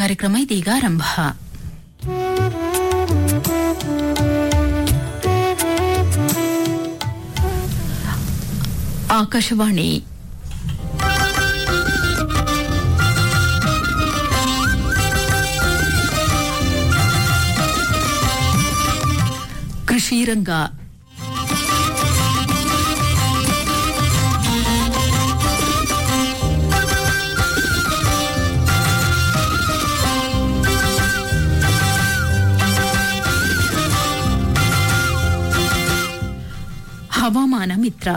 ಕಾರ್ಯಕ್ರಮ ಇದೀಗ ಆರಂಭ ಆಕಾಶವಾಣಿ ಕೃಷಿ ರಂಗ ಹವಾಮಾನ ಮಿತ್ರ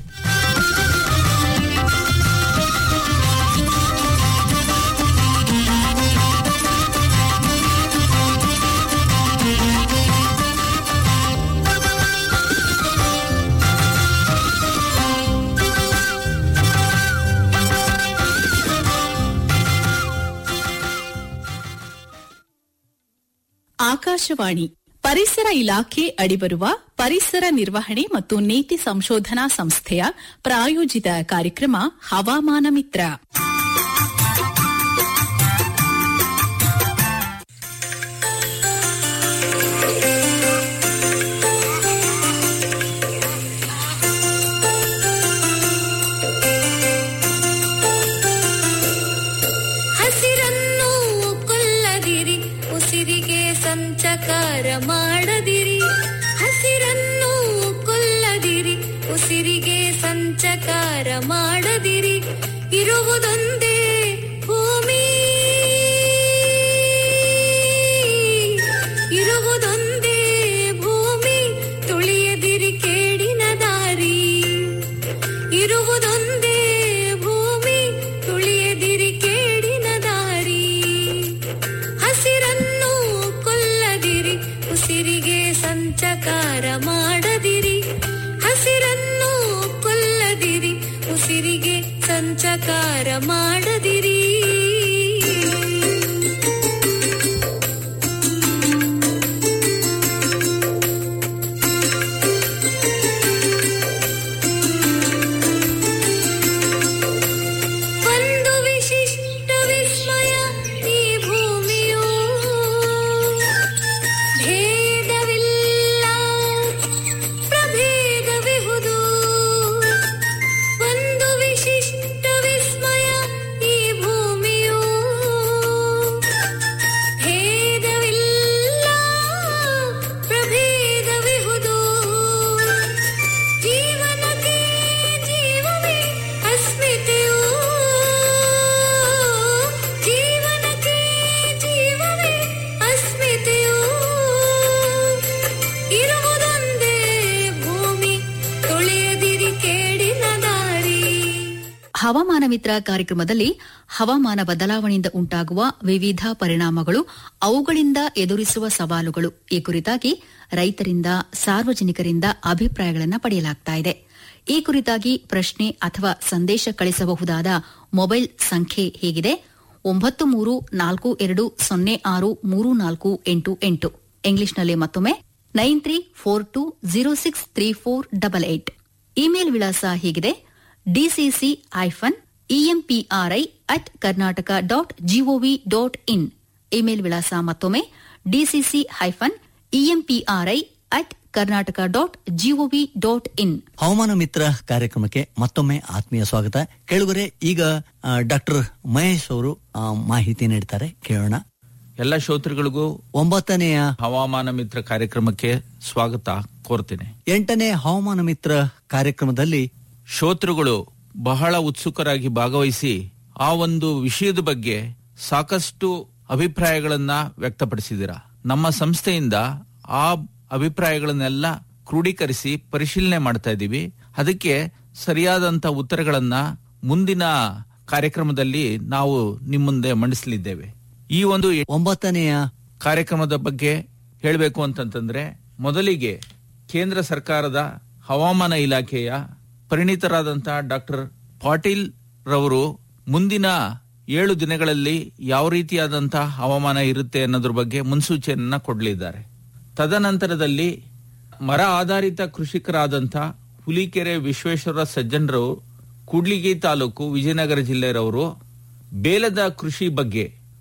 ಆಕಾಶವಾಣಿ ಪರಿಸರ ಇಲಾಖೆ ಅಡಿಬರುವ ಪರಿಸರ ನಿರ್ವಹಣೆ ಮತ್ತು ನೀತಿ ಸಂಶೋಧನಾ ಸಂಸ್ಥೆಯ ಪ್ರಾಯೋಜಿತ ಕಾರ್ಯಕ್ರಮ ಹವಾಮಾನ ಮಿತ್ರ ಹಸಿರನ್ನು ಕೊಲ್ಲದಿರಿ ಉಸಿರಿಗೆ ಸಂಚಕಾರ ಮಾಡದಿರಿ ಹಸಿರನ್ನು ಕೊಲ್ಲದಿರಿ ಉಸಿರಿಗೆ ಸಂಚಕಾರ ಮಾಡದಿರಿ ಇರುವುದೊಂದೇ ಭೂಮಿ ಇರುವುದೊಂದೇ ಭೂಮಿ ತುಳಿಯದಿರಿ ಕೇಡಿನ ದಾರಿ ಇರುವುದೊಂದೇ ಭೂಮಿ ತುಳಿಯದಿರಿ ಕೇಡಿನ ದಾರಿ ಹಸಿರನ್ನು ಕೊಲ್ಲದಿರಿ ಉಸಿರಿಗೆ ಸಂಚಕಾರ ಮಾಡದಿರಿ ಹಸಿರನ್ನು ಕೊಲ್ಲದಿರಿ ಉಸಿರಿಗೆ ಸಂಚಕಾರ ಮಾಡದಿರಿ ಒಂದು ವಿಶಿಷ್ಟ ವಿಸ್ಮಯ ಈ ಭೂಮಿಯು ಭೇದವಿಲ್ಲ ಪ್ರಭೇದವಿಹುದು ಒಂದು ವಿಶಿಷ್ಟ ವಿಸ್ಮಯ ಈ ಭೂಮಿಯು ಭೇದವಿಲ್ಲ ಪ್ರಭೇದವಿಹುದು ಜೀವನಕ್ಕೆ ಜೀವವೇ ಅಸ್ಮಿತೆಯು ಜೀವನಕ್ಕೆ ಜೀವವೇ ಅಸ್ಮಿತೆಯು ಇರುವುದೊಂದೇ ಭೂಮಿ ತುಳಿಯದಿರಿ ಕೇಡಿನ ದಾರಿ ಹವಾಮಾನ ಮಿತ್ರ ಕಾರ್ಯಕ್ರಮದಲ್ಲಿ ಹವಾಮಾನ ಬದಲಾವಣೆಯಿಂದ ಉಂಟಾಗುವ ವಿವಿಧ ಪರಿಣಾಮಗಳು ಅವುಗಳಿಂದ ಎದುರಿಸುವ ಸವಾಲುಗಳು ಈ ಕುರಿತಾಗಿ ರೈತರಿಂದ ಸಾರ್ವಜನಿಕರಿಂದ ಅಭಿಪ್ರಾಯಗಳನ್ನು ಪಡೆಯಲಾಗ್ತಾ ಇದೆ ಈ ಕುರಿತಾಗಿ ಪ್ರಶ್ನೆ ಅಥವಾ ಸಂದೇಶ ಕಳಿಸಬಹುದಾದ ಮೊಬೈಲ್ ಸಂಖ್ಯೆ ಹೇಗಿದೆ ಒಂಬತ್ತು ಮೂರು ನಾಲ್ಕು ಎರಡು ಸೊನ್ನೆ ಆರು ಮೂರು ನಾಲ್ಕು ಎಂಟು ಎಂಟು ಇಂಗ್ಲಿಷ್ನಲ್ಲಿ ಮತ್ತೊಮ್ಮೆ nine three four two zero six three four double eight email ವಿಳಾಸ ಹೀಗಿದೆ DCC hyphen EMPRI at Karnataka dot gov dot in email ವಿಳಾಸ ಮತ್ತೊಮ್ಮೆ DCC hyphen EMPRI at Karnataka dot gov dot in ಹವಾಮಾನ ಮಿತ್ರ ಕಾರ್ಯಕ್ರಮಕ್ಕೆ ಮತ್ತೊಮ್ಮೆ ಆತ್ಮೀಯ ಸ್ವಾಗತ ಕೇಳುಗರೆ ಈಗ ಡಾಕ್ಟರ್ ಮಹೇಶ್ ಅವರು ಆ, ಮಾಹಿತಿ ನೀಡ್ತಾರೆ ಕೇಳೋಣ ಎಲ್ಲ ಶ್ರೋತೃಗಳಿಗೂ ಒಂಬತ್ತನೆಯ ಹವಾಮಾನ ಮಿತ್ರ ಕಾರ್ಯಕ್ರಮಕ್ಕೆ ಸ್ವಾಗತ ಕೋರ್ತೇನೆ ಎಂಟನೇ ಹವಾಮಾನ ಮಿತ್ರ ಕಾರ್ಯಕ್ರಮದಲ್ಲಿ ಶ್ರೋತೃಗಳು ಬಹಳ ಉತ್ಸುಕರಾಗಿ ಭಾಗವಹಿಸಿ ಆ ಒಂದು ವಿಷಯದ ಬಗ್ಗೆ ಸಾಕಷ್ಟು ಅಭಿಪ್ರಾಯಗಳನ್ನ ವ್ಯಕ್ತಪಡಿಸಿದಿರ ನಮ್ಮ ಸಂಸ್ಥೆಯಿಂದ ಆ ಅಭಿಪ್ರಾಯಗಳನ್ನೆಲ್ಲ ಕ್ರೋಢೀಕರಿಸಿ ಪರಿಶೀಲನೆ ಮಾಡ್ತಾ ಇದ್ದೀವಿ ಅದಕ್ಕೆ ಸರಿಯಾದಂತ ಉತ್ತರಗಳನ್ನ ಮುಂದಿನ ಕಾರ್ಯಕ್ರಮದಲ್ಲಿ ನಾವು ನಿಮ್ಮ ಮುಂದೆ ಮಂಡಿಸಲಿದ್ದೇವೆ ಈ ಒಂದು ಒಂಬತ್ತನೆಯ ಕಾರ್ಯಕ್ರಮದ ಬಗ್ಗೆ ಹೇಳಬೇಕು ಅಂತಂತಂದ್ರೆ ಮೊದಲಿಗೆ ಕೇಂದ್ರ ಸರ್ಕಾರದ ಹವಾಮಾನ ಇಲಾಖೆಯ ಪರಿಣಿತರಾದಂತಹ ಡಾಕ್ಟರ್ ಪಾಟೀಲ್ ರವರು ಮುಂದಿನ ಏಳು ದಿನಗಳಲ್ಲಿ ಯಾವ ರೀತಿಯಾದಂತಹ ಹವಾಮಾನ ಇರುತ್ತೆ ಅನ್ನೋದ್ರ ಬಗ್ಗೆ ಮುನ್ಸೂಚನೆಯನ್ನ ಕೊಡಲಿದ್ದಾರೆ ತದನಂತರದಲ್ಲಿ ಮರ ಆಧಾರಿತ ಕೃಷಿಕರಾದಂಥ ಹುಲಿಕೆರೆ ವಿಶ್ವೇಶ್ವರ ಸಜ್ಜನರು ಕೂಡ್ಲಿಗಿ ತಾಲೂಕು ವಿಜಯನಗರ ಜಿಲ್ಲೆಯವರು ಬೇಲದ ಕೃಷಿ ಬಗ್ಗೆ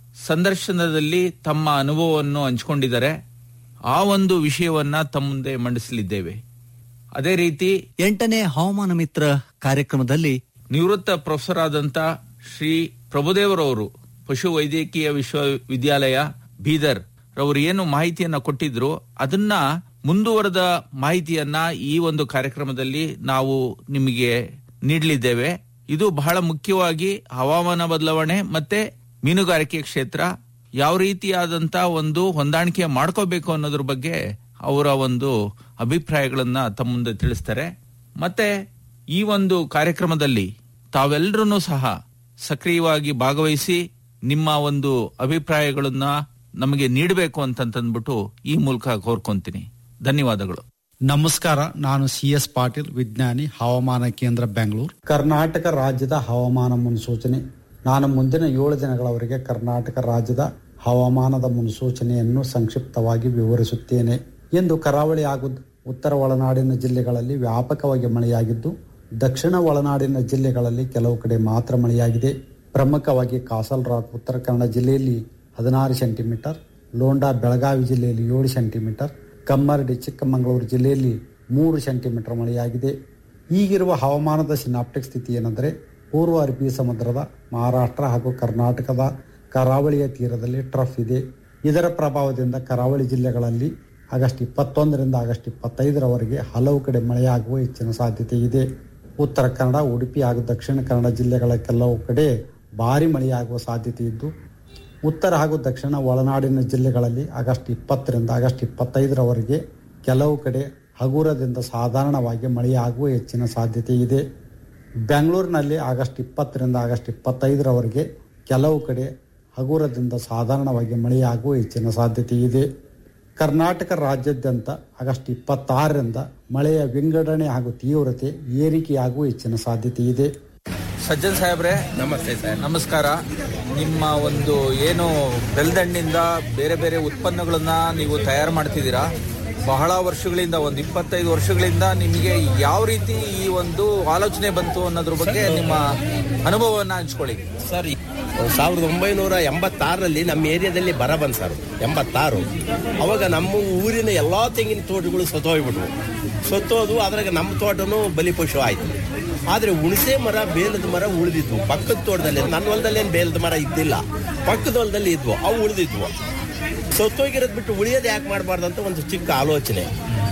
ಸಂದರ್ಶನದಲ್ಲಿ ತಮ್ಮ ಅನುಭವವನ್ನು ಹಂಚಿಕೊಂಡಿದ್ದಾರೆ ಆ ಒಂದು ವಿಷಯವನ್ನ ತಮ್ಮ ಮುಂದೆ ಮಂಡಿಸಲಿದ್ದೇವೆ ಅದೇ ರೀತಿ ಎಂಟನೇ ಹವಾಮಾನ ಮಿತ್ರ ಕಾರ್ಯಕ್ರಮದಲ್ಲಿ ನಿವೃತ್ತ ಪ್ರೊಫೆಸರ್ ಆದಂತ ಶ್ರೀ ಪ್ರಭುದೇವರವರು ಪಶು ವೈದ್ಯಕೀಯ ವಿಶ್ವವಿದ್ಯಾಲಯ ಬೀದರ್ ರವರು ಏನು ಮಾಹಿತಿಯನ್ನ ಕೊಟ್ಟಿದ್ರು ಅದನ್ನ ಮುಂದುವರೆದ ಮಾಹಿತಿಯನ್ನ ಈ ಒಂದು ಕಾರ್ಯಕ್ರಮದಲ್ಲಿ ನಾವು ನಿಮಗೆ ನೀಡಲಿದ್ದೇವೆ ಇದು ಬಹಳ ಮುಖ್ಯವಾಗಿ ಹವಾಮಾನ ಬದಲಾವಣೆ ಮತ್ತೆ ಮೀನುಗಾರಿಕೆ ಕ್ಷೇತ್ರ ಯಾವ ರೀತಿಯಾದಂತ ಒಂದು ಹೊಂದಾಣಿಕೆ ಮಾಡ್ಕೋಬೇಕು ಅನ್ನೋದ್ರ ಬಗ್ಗೆ ಅವರ ಒಂದು ಅಭಿಪ್ರಾಯಗಳನ್ನ ತಮ್ಮ ಮುಂದೆ ತಿಳಿಸ್ತಾರೆ ಮತ್ತೆ ಈ ಒಂದು ಕಾರ್ಯಕ್ರಮದಲ್ಲಿ ತಾವೆಲ್ಲರೂ ಸಹ ಸಕ್ರಿಯವಾಗಿ ಭಾಗವಹಿಸಿ ನಿಮ್ಮ ಒಂದು ಅಭಿಪ್ರಾಯಗಳನ್ನ ನಮಗೆ ನೀಡಬೇಕು ಅಂತಂತಂದ್ಬಿಟ್ಟು ಈ ಮೂಲಕ ಕೋರ್ಕೊಂತೀನಿ ಧನ್ಯವಾದಗಳು ನಮಸ್ಕಾರ ನಾನು ಸಿ ಎಸ್ ಪಾಟೀಲ್ ವಿಜ್ಞಾನಿ ಹವಾಮಾನ ಕೇಂದ್ರ ಬೆಂಗಳೂರು ಕರ್ನಾಟಕ ರಾಜ್ಯದ ಹವಾಮಾನ ಮುನ್ಸೂಚನೆ ನಾನು ಮುಂದಿನ ಏಳು ದಿನಗಳವರೆಗೆ ಕರ್ನಾಟಕ ರಾಜ್ಯದ ಹವಾಮಾನದ ಮುನ್ಸೂಚನೆಯನ್ನು ಸಂಕ್ಷಿಪ್ತವಾಗಿ ವಿವರಿಸುತ್ತೇನೆ ಎಂದು ಕರಾವಳಿ ಹಾಗೂ ಉತ್ತರ ಒಳನಾಡಿನ ಜಿಲ್ಲೆಗಳಲ್ಲಿ ವ್ಯಾಪಕವಾಗಿ ಮಳೆಯಾಗಿದ್ದು ದಕ್ಷಿಣ ಒಳನಾಡಿನ ಜಿಲ್ಲೆಗಳಲ್ಲಿ ಕೆಲವು ಕಡೆ ಮಾತ್ರ ಮಳೆಯಾಗಿದೆ ಪ್ರಮುಖವಾಗಿ ಕಾಸಲ್ರಾಕ್ ಉತ್ತರ ಕನ್ನಡ ಜಿಲ್ಲೆಯಲ್ಲಿ ಹದಿನಾರು ಸೆಂಟಿಮೀಟರ್ ಲೋಂಡಾ ಬೆಳಗಾವಿ ಜಿಲ್ಲೆಯಲ್ಲಿ ಏಳು ಸೆಂಟಿಮೀಟರ್ ಕಮ್ಮರಡಿ ಚಿಕ್ಕಮಗಳೂರು ಜಿಲ್ಲೆಯಲ್ಲಿ ಮೂರು ಸೆಂಟಿಮೀಟರ್ ಮಳೆಯಾಗಿದೆ ಈಗಿರುವ ಹವಾಮಾನದ ಸಿನಾಪ್ಟಿಕ್ ಸ್ಥಿತಿ ಏನೆಂದರೆ ಪೂರ್ವ ಅರಬ್ಬಿ ಸಮುದ್ರದ ಮಹಾರಾಷ್ಟ್ರ ಹಾಗೂ ಕರ್ನಾಟಕದ ಕರಾವಳಿಯ ತೀರದಲ್ಲಿ ಟ್ರಫ್ ಇದೆ ಇದರ ಪ್ರಭಾವದಿಂದ ಕರಾವಳಿ ಜಿಲ್ಲೆಗಳಲ್ಲಿ ಆಗಸ್ಟ್ ಇಪ್ಪತ್ತೊಂದರಿಂದ ಆಗಸ್ಟ್ ಇಪ್ಪತ್ತೈದರವರೆಗೆ ಹಲವು ಕಡೆ ಮಳೆಯಾಗುವ ಹೆಚ್ಚಿನ ಸಾಧ್ಯತೆ ಇದೆ ಉತ್ತರ ಕನ್ನಡ ಉಡುಪಿ ಹಾಗೂ ದಕ್ಷಿಣ ಕನ್ನಡ ಜಿಲ್ಲೆಗಳ ಕೆಲವು ಕಡೆ ಭಾರಿ ಮಳೆಯಾಗುವ ಸಾಧ್ಯತೆ ಇದ್ದು ಉತ್ತರ ಹಾಗೂ ದಕ್ಷಿಣ ಒಳನಾಡಿನ ಜಿಲ್ಲೆಗಳಲ್ಲಿ ಆಗಸ್ಟ್ ಇಪ್ಪತ್ತರಿಂದ ಆಗಸ್ಟ್ ಇಪ್ಪತ್ತೈದರವರೆಗೆ ಕೆಲವು ಕಡೆ ಹಗುರದಿಂದ ಸಾಧಾರಣವಾಗಿ ಮಳೆಯಾಗುವ ಹೆಚ್ಚಿನ ಸಾಧ್ಯತೆ ಇದೆ ಬೆಂಗಳೂರಿನಲ್ಲಿ ಆಗಸ್ಟ್ ಇಪ್ಪತ್ತರಿಂದ ಆಗಸ್ಟ್ ಇಪ್ಪತ್ತೈದರವರೆಗೆ ಕೆಲವು ಕಡೆ ಹಗುರದಿಂದ ಸಾಧಾರಣವಾಗಿ ಮಳೆಯಾಗುವ ಹೆಚ್ಚಿನ ಸಾಧ್ಯತೆ ಇದೆ ಕರ್ನಾಟಕ ರಾಜ್ಯಾದ್ಯಂತ ಆಗಸ್ಟ್ ಇಪ್ಪತ್ತಾರರಿಂದ ಮಳೆಯ ವಿಂಗಡಣೆ ಹಾಗೂ ತೀವ್ರತೆ ಏರಿಕೆಯಾಗುವ ಹೆಚ್ಚಿನ ಸಾಧ್ಯತೆ ಇದೆ ಸಜ್ಜನ್ ಸಾಹೇಬ್ರೆ ನಮಸ್ತೆ ಸರ್ ನಮಸ್ಕಾರ ನಿಮ್ಮ ಒಂದು ಏನು ಬೆಲ್ದಣ್ಣಿಂದ ಬೇರೆ ಬೇರೆ ಉತ್ಪನ್ನಗಳನ್ನ ನೀವು ತಯಾರು ಮಾಡ್ತಿದ್ದೀರಾ ಬಹಳ ವರ್ಷಗಳಿಂದ ಒಂದು ಇಪ್ಪತ್ತೈದು ವರ್ಷಗಳಿಂದ ನಿಮಗೆ ಯಾವ ರೀತಿ ಈ ಒಂದು ಆಲೋಚನೆ ಬಂತು ಅನ್ನೋದ್ರ ಬಗ್ಗೆ ನಿಮ್ಮ ಅನುಭವವನ್ನ ಹಂಚ್ಕೊಳ್ಳಿ ಸರ್ ಈ ಸಾವಿರದ ಒಂಬೈನೂರ ಎಂಬತ್ತಾರರಲ್ಲಿ ನಮ್ಮ ಏರಿಯಾದಲ್ಲಿ ಬರ ಬಂದ್ ಸರ್ ಎಂಬತ್ತಾರು ಅವಾಗ ನಮ್ಮ ಊರಿನ ಎಲ್ಲಾ ತೆಂಗಿನ ತೋಟಗಳು ಸತ್ತೋಗ್ಬಿಟ್ವು ಸತ್ತೋದು ಅದ್ರಾಗ ನಮ್ಮ ತೋಟನೂ ಬಲಿಪಶು ಆಯ್ತು ಆದ್ರೆ ಹುಣಸೆ ಮರ ಬೇಲದ ಮರ ಉಳಿದಿದ್ವು ಪಕ್ಕದ ತೋಟದಲ್ಲಿ ನನ್ನ ಹೊಲದಲ್ಲಿ ಏನು ಬೇಲದ ಮರ ಇದ್ದಿಲ್ಲ ಪಕ್ಕದ ಹೊಲದಲ್ಲಿ ಇದ್ವು ಅವು ಉಳಿದಿದ್ವು ಸತ್ತೋಗಿರೋದು ಬಿಟ್ಟು ಉಳಿಯೋದು ಯಾಕೆ ಮಾಡಬಾರ್ದು ಅಂತ ಒಂದು ಚಿಕ್ಕ ಆಲೋಚನೆ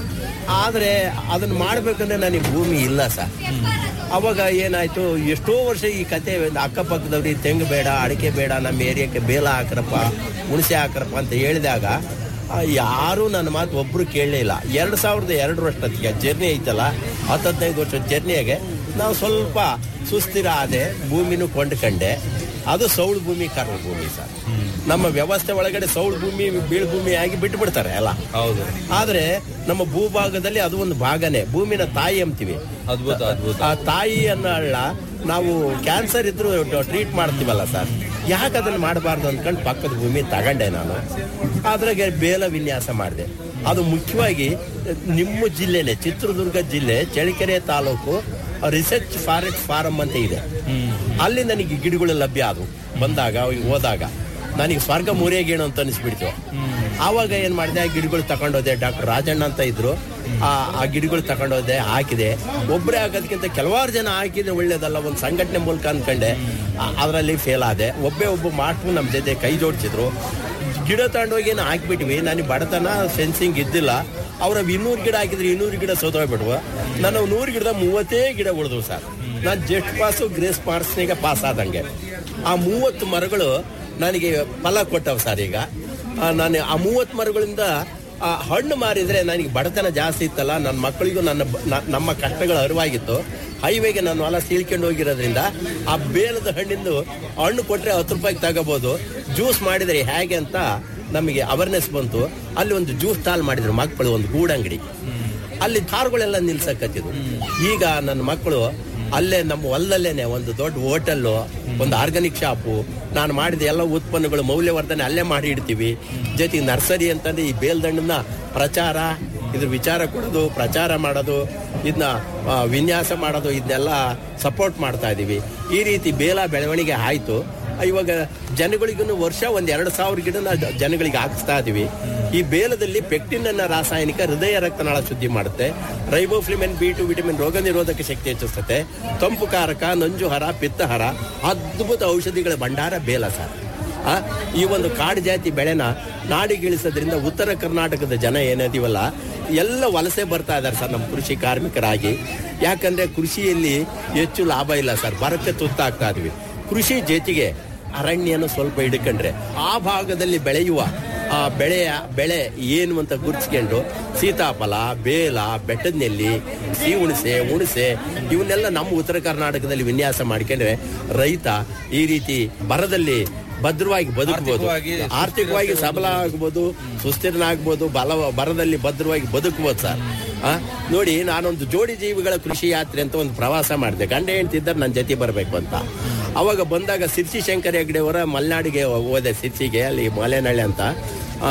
ಆದ್ರೆ ಅದನ್ನ ಮಾಡ್ಬೇಕಂದ್ರೆ ನನಗೆ ಭೂಮಿ ಇಲ್ಲ ಸರ್ ಅವಾಗ ಏನಾಯ್ತು ಎಷ್ಟೋ ವರ್ಷ ಈ ಕತೆ ಅಕ್ಕಪಕ್ಕದವ್ರಿಗೆ ತೆಂಗು ಬೇಡ ಅಡಿಕೆ ಬೇಡ ನಮ್ಮ ಏರಿಯಾಕ್ಕೆ ಬೇಲ ಹಾಕ್ರಪ್ಪ ಹುಣಸೆ ಹಾಕ್ರಪ್ಪ ಅಂತ ಹೇಳಿದಾಗ ಆ, ಯಾರೂ ನನ್ನ ಮಾತು ಒಬ್ರು ಕೇಳಲೇ ಇಲ್ಲ ಎರಡು ಸಾವಿರದ ಎರಡರಷ್ಟೊತ್ತಿಗೆ ಜರ್ನಿ ಐತಲ್ಲ ಹತ್ತು ಹದಿನೈದು ವರ್ಷದ ಜರ್ನಿಯಾಗೆ ನಾವು ಸ್ವಲ್ಪ ಸುಸ್ಥಿರ ಆದೆ ಭೂಮಿನೂ ಕೊಂಡ್ಕಂಡೆ ಅದು ಸೌಳು ಭೂಮಿ ಕರ್ಮ ಭೂಮಿ ಸರ್ ನಮ್ಮ ವ್ಯವಸ್ಥೆ ಒಳಗಡೆ ಸೌಳು ಭೂಮಿ ಬೀಳು ಭೂಮಿ ಆಗಿ ಬಿಟ್ಟು ಬಿಡ್ತಾರೆ ಎಲ್ಲ ಹೌದು ಆದ್ರೆ ನಮ್ಮ ಭೂಭಾಗದಲ್ಲಿ ಅದು ಒಂದು ಭಾಗನೇ ಭೂಮಿನ ತಾಯಿ ಅಂತೀವಿ ಅದ್ಭುತ ಅದ್ಭುತ ಆ ತಾಯಿ ಅನ್ನೋ ಹಳ್ಳ ನಾವು ಕ್ಯಾನ್ಸರ್ ಇದ್ರು ಟ್ರೀಟ್ ಮಾಡ್ತೀವಲ್ಲ ಸರ್ ಯಾಕೆ ಅದನ್ನ ಮಾಡಬಾರ್ದು ಅಂದ್ಕೊಂಡು ಪಕ್ಕದ ಭೂಮಿ ತಗೊಂಡೆ ನಾನು ಅದ್ರಾಗೆ ಬೇಲ ವಿನ್ಯಾಸ ಮಾಡಿದೆ ಅದು ಮುಖ್ಯವಾಗಿ ನಿಮ್ಮ ಜಿಲ್ಲೆನೆ ಚಿತ್ರದುರ್ಗ ಜಿಲ್ಲೆ ಚಳ್ಳಕೆರೆ ತಾಲೂಕು ರಿಸರ್ಚ್ ಫಾರೆಸ್ಟ್ ಫಾರಂ ಅಂತ ಇದೆ ಅಲ್ಲಿ ನನಗೆ ಗಿಡಗಳು ಲಭ್ಯ ಆದವು ಬಂದಾಗ ಅವಾಗ ಹೋದಾಗ ನನಗೆ ಸ್ವರ್ಗ ಮುರಿಯಗೇಣು ಅಂತ ಅನಿಸ್ಬಿಡ್ತು ಆವಾಗ ಏನ್ ಮಾಡಿದೆ ಆ ಗಿಡಗಳು ತಗೊಂಡೋದೆ ಡಾಕ್ಟರ್ ರಾಜಣ್ಣ ಅಂತ ಇದ್ರು ಆ ಆ ಗಿಡಗಳು ತಗೊಂಡೋದೆ ಹಾಕಿದೆ ಒಬ್ಬರೇ ಹಾಕೋದಕ್ಕಿಂತ ಕೆಲವಾರು ಜನ ಹಾಕಿದ್ರೆ ಒಳ್ಳೇದಲ್ಲ ಒಂದು ಸಂಘಟನೆ ಮೂಲಕ ಅನ್ಕೊಂಡೆ ಅದರಲ್ಲಿ ಫೇಲ್ ಆದೆ ಒಬ್ಬೇ ಒಬ್ಬ ಮಾಡ್ಕೊಂಡು ನಮ್ಮ ಜೊತೆ ಕೈ ಜೋಡಿಸಿದ್ರು ಗಿಡ ತಗೊಂಡೋಗಿ ಏನು ಹಾಕ್ಬಿಟ್ವಿ ನನಗೆ ಬಡತನ ಸೆನ್ಸಿಂಗ್ ಇದ್ದಿಲ್ಲ ಅವ್ರ ಇನ್ನೂರು ಗಿಡ ಹಾಕಿದ್ರೆ ಇನ್ನೂರು ಗಿಡ ಸೋತೋಗ್ಬಿಟ್ವು ನಾನು ನೂರು ಗಿಡದ ಮೂವತ್ತೇ ಗಿಡ ಉಳಿದ್ವು ಸರ್ ನಾನು ಜಸ್ಟ್ ಪಾಸು ಗ್ರೇಸ್ ಮಾರ್ಕ್ಸ್ನಿಗೆ ಪಾಸ್ ಆದಂಗೆ ಆ ಮೂವತ್ತು ಮರಗಳು ನನಗೆ ಫಲ ಕೊಟ್ಟವು ಸರ್ ಈಗ ಆ, ನಾನು ಆ ಮೂವತ್ತು ಮರಗಳಿಂದ ಆ ಹಣ್ಣು ಮಾರಿದ್ರೆ ನನಗೆ ಬಡತನ ಜಾಸ್ತಿ ಇತ್ತಲ್ಲ ನನ್ನ ಮಕ್ಕಳಿಗೂ ನನ್ನ ಬ- ನ- ನಮ್ಮ ಕಷ್ಟಗಳ ಅರಿವಾಗಿತ್ತು ಹೈವೇಗೆ ನಾನು ಹೊಲ ಸೀಳ್ಕೊಂಡು ಹೋಗಿರೋದ್ರಿಂದ ಆ ಬೇಲದ ಹಣ್ಣಿಂದು ಹಣ್ಣು ಕೊಟ್ರೆ ಹತ್ತು ರೂಪಾಯಿಗೆ ತಗೋಬಹುದು ಜ್ಯೂಸ್ ಮಾಡಿದ್ರೆ ಹೇಗೆ ಅಂತ ನಮಗೆ ಅವೇರ್ನೆಸ್ ಬಂತು ಅಲ್ಲಿ ಒಂದು ಜ್ಯೂಸ್ ಸ್ಟಾಲ್ ಮಾಡಿದ್ರು ಮಕ್ಕಳು ಒಂದು ಗೂಡಂಗಡಿ ಅಲ್ಲಿ ಕಾರುಗಳೆಲ್ಲ ನಿಲ್ಸಕತ್ತಿದ್ರು ಈಗ ನನ್ನ ಮಕ್ಕಳು ಅಲ್ಲೇ ನಮ್ಮ ಹೊಲದಲ್ಲೇನೆ ಒಂದು ದೊಡ್ಡ ಹೋಟೆಲ್ಲು ಒಂದು ಆರ್ಗಾನಿಕ್ ಶಾಪು ನಾನು ಮಾಡಿದ ಎಲ್ಲ ಉತ್ಪನ್ನಗಳು ಮೌಲ್ಯವರ್ಧನೆ ಅಲ್ಲೇ ಮಾಡಿ ಇಡ್ತೀವಿ ಜೊತೆಗೆ ನರ್ಸರಿ ಅಂತಂದ್ರೆ ಈ ಬೇಲ್ದಂಡನ್ನ ಪ್ರಚಾರ ಇದ್ರ ವಿಚಾರ ಕೊಡೋದು ಪ್ರಚಾರ ಮಾಡೋದು ಇದನ್ನ ಆ, ವಿನ್ಯಾಸ ಮಾಡೋದು ಇದನ್ನೆಲ್ಲ ಸಪೋರ್ಟ್ ಮಾಡ್ತಾ ಇದೀವಿ ಈ ರೀತಿ ಬೇಲ ಬೆಳವಣಿಗೆ ಆಯ್ತು ಇವಾಗ ಜನಗಳಿಗೂ ವರ್ಷ ಒಂದ್ ಎರಡು ಸಾವಿರ ಗಿಡನ ಜ- ಜನಗಳಿಗೆ ಹಾಕಿಸ್ತಾ ಇದೀವಿ ಈ ಬೇಲದಲ್ಲಿ ಪೆಕ್ಟಿನ್ ಅನ್ನ ರಾಸಾಯನಿಕ ಹೃದಯ ರಕ್ತನಾಳ ಶುದ್ಧಿ ಮಾಡುತ್ತೆ ರೈಬೋಫ್ಲಿಮೆನ್ ಬಿ ಟು ವಿಟಮಿನ್ ರೋಗ ನಿರೋಧಕ ಶಕ್ತಿ ಹೆಚ್ಚಿಸುತ್ತೆ ತಂಪು ಕಾರಕ ನಂಜುಹರ ಪಿತ್ತಹರ ಅದ್ಭುತ ಔಷಧಿಗಳ ಭಂಡಾರ ಬೇಲ ಸರ್ ಆ, ಈ ಒಂದು ಕಾಡು ಜಾತಿ ಬೆಳೆನ ನಾಡಿಗಿಳಿಸೋದ್ರಿಂದ ಉತ್ತರ ಕರ್ನಾಟಕದ ಜನ ಏನಿದೀವಲ್ಲ ಎಲ್ಲ ವಲಸೆ ಬರ್ತಾ ಇದ್ದಾರೆ ಸರ್ ನಮ್ಮ ಕೃಷಿ ಕಾರ್ಮಿಕರಾಗಿ ಯಾಕಂದ್ರೆ ಕೃಷಿಯಲ್ಲಿ ಹೆಚ್ಚು ಲಾಭ ಇಲ್ಲ ಸರ್ ಬರಕ್ಕೆ ತುತ್ತಾಗ್ತಾ ಇದ್ವಿ ಕೃಷಿ ಜೊತೆಗೆ ಅರಣ್ಯನ ಸ್ವಲ್ಪ ಹಿಡ್ಕೊಂಡ್ರೆ ಆ ಭಾಗದಲ್ಲಿ ಬೆಳೆಯುವ ಆ ಬೆಳೆಯ ಬೆಳೆ ಏನು ಅಂತ ಗುರುತಿಸ್ಕೊಂಡು ಸೀತಾಫಲ ಬೇಲ ಬೆಟ್ಟದ ನೆಲ್ಲಿ ಸಿಹಿ ಹುಣಸೆ ಹುಣಸೆ ಇವನ್ನೆಲ್ಲ ನಮ್ಮ ಉತ್ತರ ಕರ್ನಾಟಕದಲ್ಲಿ ವಿನ್ಯಾಸ ಮಾಡ್ಕೊಂಡ್ರೆ ರೈತ ಈ ರೀತಿ ಬರದಲ್ಲಿ ಭದ್ರವಾಗಿ ಬದುಕಬಹುದು ಆರ್ಥಿಕವಾಗಿ ಆರ್ಥಿಕವಾಗಿ ಸಬಲ ಆಗ್ಬೋದು ಸುಸ್ಥಿರನಾಗ್ಬೋದು ಬಲ ಬರದಲ್ಲಿ ಭದ್ರವಾಗಿ ಬದುಕಬಹುದು ಸರ್ ಆ, ನೋಡಿ ನಾನೊಂದು ಜೋಡಿ ಜೀವಿಗಳ ಕೃಷಿ ಯಾತ್ರೆ ಅಂತ ಒಂದು ಪ್ರವಾಸ ಮಾಡಿದೆ ಗಂಡ ಹೆಂಡ್ತಿದ್ದಾರೆ ನನ್ನ ಜೊತೆ ಬರಬೇಕು ಅಂತ ಅವಾಗ ಬಂದಾಗ ಸಿರ್ಸಿ ಶಂಕರ ಹೆಗ್ಡೆ ಅವರ ಮಲೆನಾಡಿಗೆ ಹೋದೆ ಸಿರ್ಸಿಗೆ ಅಲ್ಲಿ ಮಲೆನಳ್ಳಿ ಅಂತ ಆ,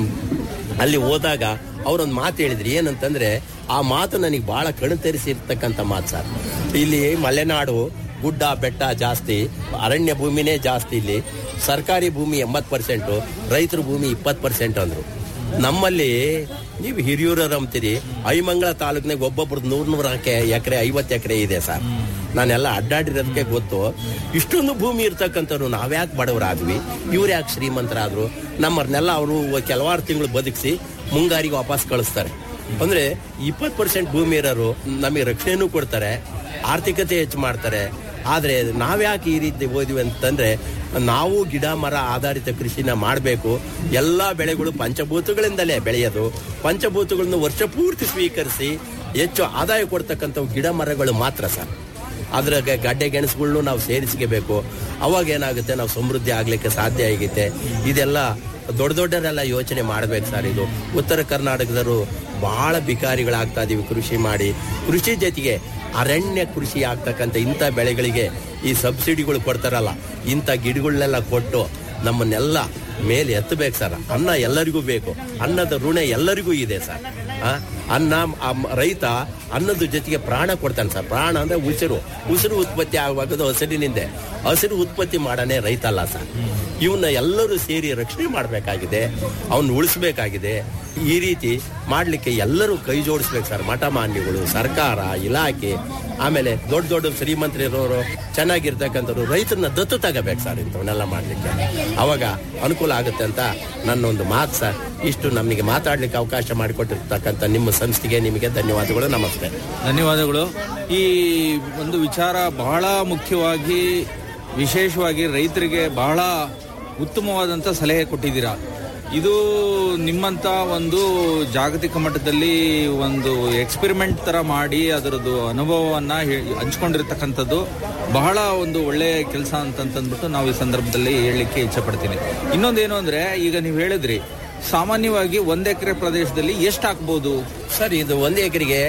ಅಲ್ಲಿ ಹೋದಾಗ ಅವರೊಂದು ಮಾತು ಹೇಳಿದ್ರಿ ಏನಂತಂದ್ರೆ ಆ ಮಾತು ನನಗೆ ಬಹಳ ಕಣ್ತರಿಸಿರ್ತಕ್ಕಂಥ ಮಾತು ಸರ್ ಇಲ್ಲಿ ಮಲೆನಾಡು ಗುಡ್ಡ ಬೆಟ್ಟ ಜಾಸ್ತಿ ಅರಣ್ಯ ಭೂಮಿನೇ ಜಾಸ್ತಿ ಇಲ್ಲಿ ಸರ್ಕಾರಿ ಭೂಮಿ ಎಂಬತ್ತು ಪರ್ಸೆಂಟು ರೈತರ ಭೂಮಿ ಇಪ್ಪತ್ತು ಪರ್ಸೆಂಟ್ ಅಂದ್ರು ನಮ್ಮಲ್ಲಿ ನೀವು ಹಿರಿಯೂರರು ಅಂತೀರಿ ಐಮಂಗಳ ತಾಲೂಕಿನಾಗ ಒಬ್ಬೊಬ್ರದ್ದು ನೂರ್ ನೂರ ಎಕರೆ ಐವತ್ತು ಎಕರೆ ಇದೆ ಸರ್ ನಾನೆಲ್ಲ ಅಡ್ಡಾಡಿರೋದಕ್ಕೆ ಗೊತ್ತು ಇಷ್ಟೊಂದು ಭೂಮಿ ಇರ್ತಕ್ಕಂಥವ್ರು ನಾವ್ಯಾಕೆ ಬಡವರಾದ್ವಿ ಇವ್ರು ಯಾಕೆ ಶ್ರೀಮಂತರಾದ್ರು ನಮ್ಮರ್ನೆಲ್ಲ ಅವರು ಕೆಲವಾರು ತಿಂಗಳು ಬದುಕಿಸಿ ಮುಂಗಾರಿಗೆ ವಾಪಸ್ ಕಳಿಸ್ತಾರೆ ಅಂದ್ರೆ ಇಪ್ಪತ್ತು ಪರ್ಸೆಂಟ್ ಭೂಮಿ ಇರೋರು ನಮಗೆ ರಕ್ಷಣೆನೂ ಕೊಡ್ತಾರೆ ಆರ್ಥಿಕತೆ ಹೆಚ್ಚು ಮಾಡ್ತಾರೆ ಆದ್ರೆ ನಾವ್ಯಾಕೆ ಈ ರೀತಿ ಓದಿವಿ ಅಂತಂದ್ರೆ ನಾವು ಗಿಡ ಮರ ಆಧಾರಿತ ಕೃಷಿನ ಮಾಡಬೇಕು ಎಲ್ಲಾ ಬೆಳೆಗಳು ಪಂಚಭೂತಗಳಿಂದಲೇ ಬೆಳೆಯೋದು ಪಂಚಭೂತಗಳನ್ನು ವರ್ಷ ಪೂರ್ತಿ ಸ್ವೀಕರಿಸಿ ಹೆಚ್ಚು ಆದಾಯ ಕೊಡ್ತಕ್ಕಂಥವು ಗಿಡ ಮರಗಳು ಮಾತ್ರ ಸರ್ ಅದ್ರಾಗ ಗಡ್ಡೆ ಗೆಣಸುಗಳನ್ನು ನಾವು ಸೇರಿಸ್ಕೋಬೇಕು ಅವಾಗ ಏನಾಗುತ್ತೆ ನಾವು ಸಮೃದ್ಧಿ ಆಗ್ಲಿಕ್ಕೆ ಸಾಧ್ಯ ಆಗುತ್ತೆ ಇದೆಲ್ಲ ದೊಡ್ಡ ದೊಡ್ಡರೆಲ್ಲ ಯೋಚನೆ ಮಾಡ್ಬೇಕು ಸರ್ ಇದು ಉತ್ತರ ಕರ್ನಾಟಕದವರು ಬಹಳ ಬಿಕಾರಿಗಳಾಗ್ತಾ ಇದೀವಿ ಕೃಷಿ ಮಾಡಿ ಕೃಷಿ ಜೊತೆಗೆ ಅರಣ್ಯ ಕೃಷಿ ಆಗ್ತಕ್ಕಂಥ ಇಂಥ ಬೆಳೆಗಳಿಗೆ ಈ ಸಬ್ಸಿಡಿಗಳು ಕೊಡ್ತಾರಲ್ಲ ಇಂಥ ಗಿಡಗಳನ್ನೆಲ್ಲ ಕೊಟ್ಟು ನಮ್ಮನ್ನೆಲ್ಲ ಮೇಲೆ ಎತ್ತಬೇಕು ಸರ್ ಅನ್ನ ಎಲ್ಲರಿಗೂ ಬೇಕು ಅನ್ನದ ಋಣ ಎಲ್ಲರಿಗೂ ಇದೆ ಸರ್ ಆ, ಅನ್ನ ಆ ಮ- ರೈತ ಅನ್ನದ ಜೊತೆಗೆ ಪ್ರಾಣ ಕೊಡ್ತಾನೆ ಸರ್ ಪ್ರಾಣ ಅಂದ್ರೆ ಉಸಿರು ಉಸಿರು ಉತ್ಪತ್ತಿ ಆಗುವಾಗ ಹಸಿರಿನಿಂದ ಹಸಿರು ಉತ್ಪತ್ತಿ ಮಾಡಾನೆ ರೈತ ಅಲ್ಲ ಸರ್ ಇವನ್ನ ಎಲ್ಲರೂ ಸೇರಿ ರಕ್ಷಣೆ ಮಾಡಬೇಕಾಗಿದೆ ಅವನ್ನ ಉಳಿಸ್ಬೇಕಾಗಿದೆ ಈ ರೀತಿ ಮಾಡ್ಲಿಕ್ಕೆ ಎಲ್ಲರೂ ಕೈ ಜೋಡಿಸ್ಬೇಕು ಸರ್ ಮಠ ಮಾನ್ಯಗಳು ಸರ್ಕಾರ ಇಲಾಖೆ ಆಮೇಲೆ ದೊಡ್ಡ ದೊಡ್ಡ ಶ್ರೀಮಂತರಿರೋರು ಚೆನ್ನಾಗಿರ್ತಕ್ಕಂಥವ್ರು ರೈತರನ್ನ ದತ್ತು ತಗೋಬೇಕು ಸರ್ ಇಂಥವನ್ನೆಲ್ಲ ಮಾಡ್ಲಿಕ್ಕೆ ಅವಾಗ ಅನುಕೂಲ ಆಗುತ್ತೆ ಅಂತ ನನ್ನೊಂದು ಮಾತು ಸರ್ ಇಷ್ಟು ನಮಗೆ ಮಾತಾಡ್ಲಿಕ್ಕೆ ಅವಕಾಶ ಮಾಡಿಕೊಟ್ಟಿರ್ತಕ್ಕಂಥ ನಿಮ್ಮ ಸಂಸ್ಥೆಗೆ ನಿಮಗೆ ಧನ್ಯವಾದಗಳು ನಮಸ್ತೆ ಧನ್ಯವಾದಗಳು ಈ ಒಂದು ವಿಚಾರ ಬಹಳ ಮುಖ್ಯವಾಗಿ ವಿಶೇಷವಾಗಿ ರೈತರಿಗೆ ಬಹಳ ಉತ್ತಮವಾದಂಥ ಸಲಹೆ ಕೊಟ್ಟಿದ್ದೀರಾ ಇದು ನಿಮ್ಮಂತ ಒಂದು ಜಾಗತಿಕ ಮಟ್ಟದಲ್ಲಿ ಒಂದು ಎಕ್ಸ್ಪೆರಿಮೆಂಟ್ ತರ ಮಾಡಿ ಅದರದ್ದು ಅನುಭವವನ್ನ ಹೇ- ಹಂಚ್ಕೊಂಡಿರ್ತಕ್ಕಂಥದ್ದು ಬಹಳ ಒಂದು ಒಳ್ಳೆಯ ಕೆಲಸ ಅಂತಂತಂದ್ಬಿಟ್ಟು ನಾವು ಈ ಸಂದರ್ಭದಲ್ಲಿ ಹೇಳಲಿಕ್ಕೆ ಇಚ್ಛೆ ಪಡ್ತೀನಿ ಇನ್ನೊಂದೇನು ಅಂದ್ರೆ ಈಗ ನೀವು ಹೇಳಿದ್ರಿ ಸಾಮಾನ್ಯವಾಗಿ ಒಂದ್ ಎಕರೆ ಪ್ರದೇಶದಲ್ಲಿ ಎಷ್ಟು ಹಾಕ್ಬೋದು ಸರ್ ಇದು ಒಂದು ಎಕರೆಗೆ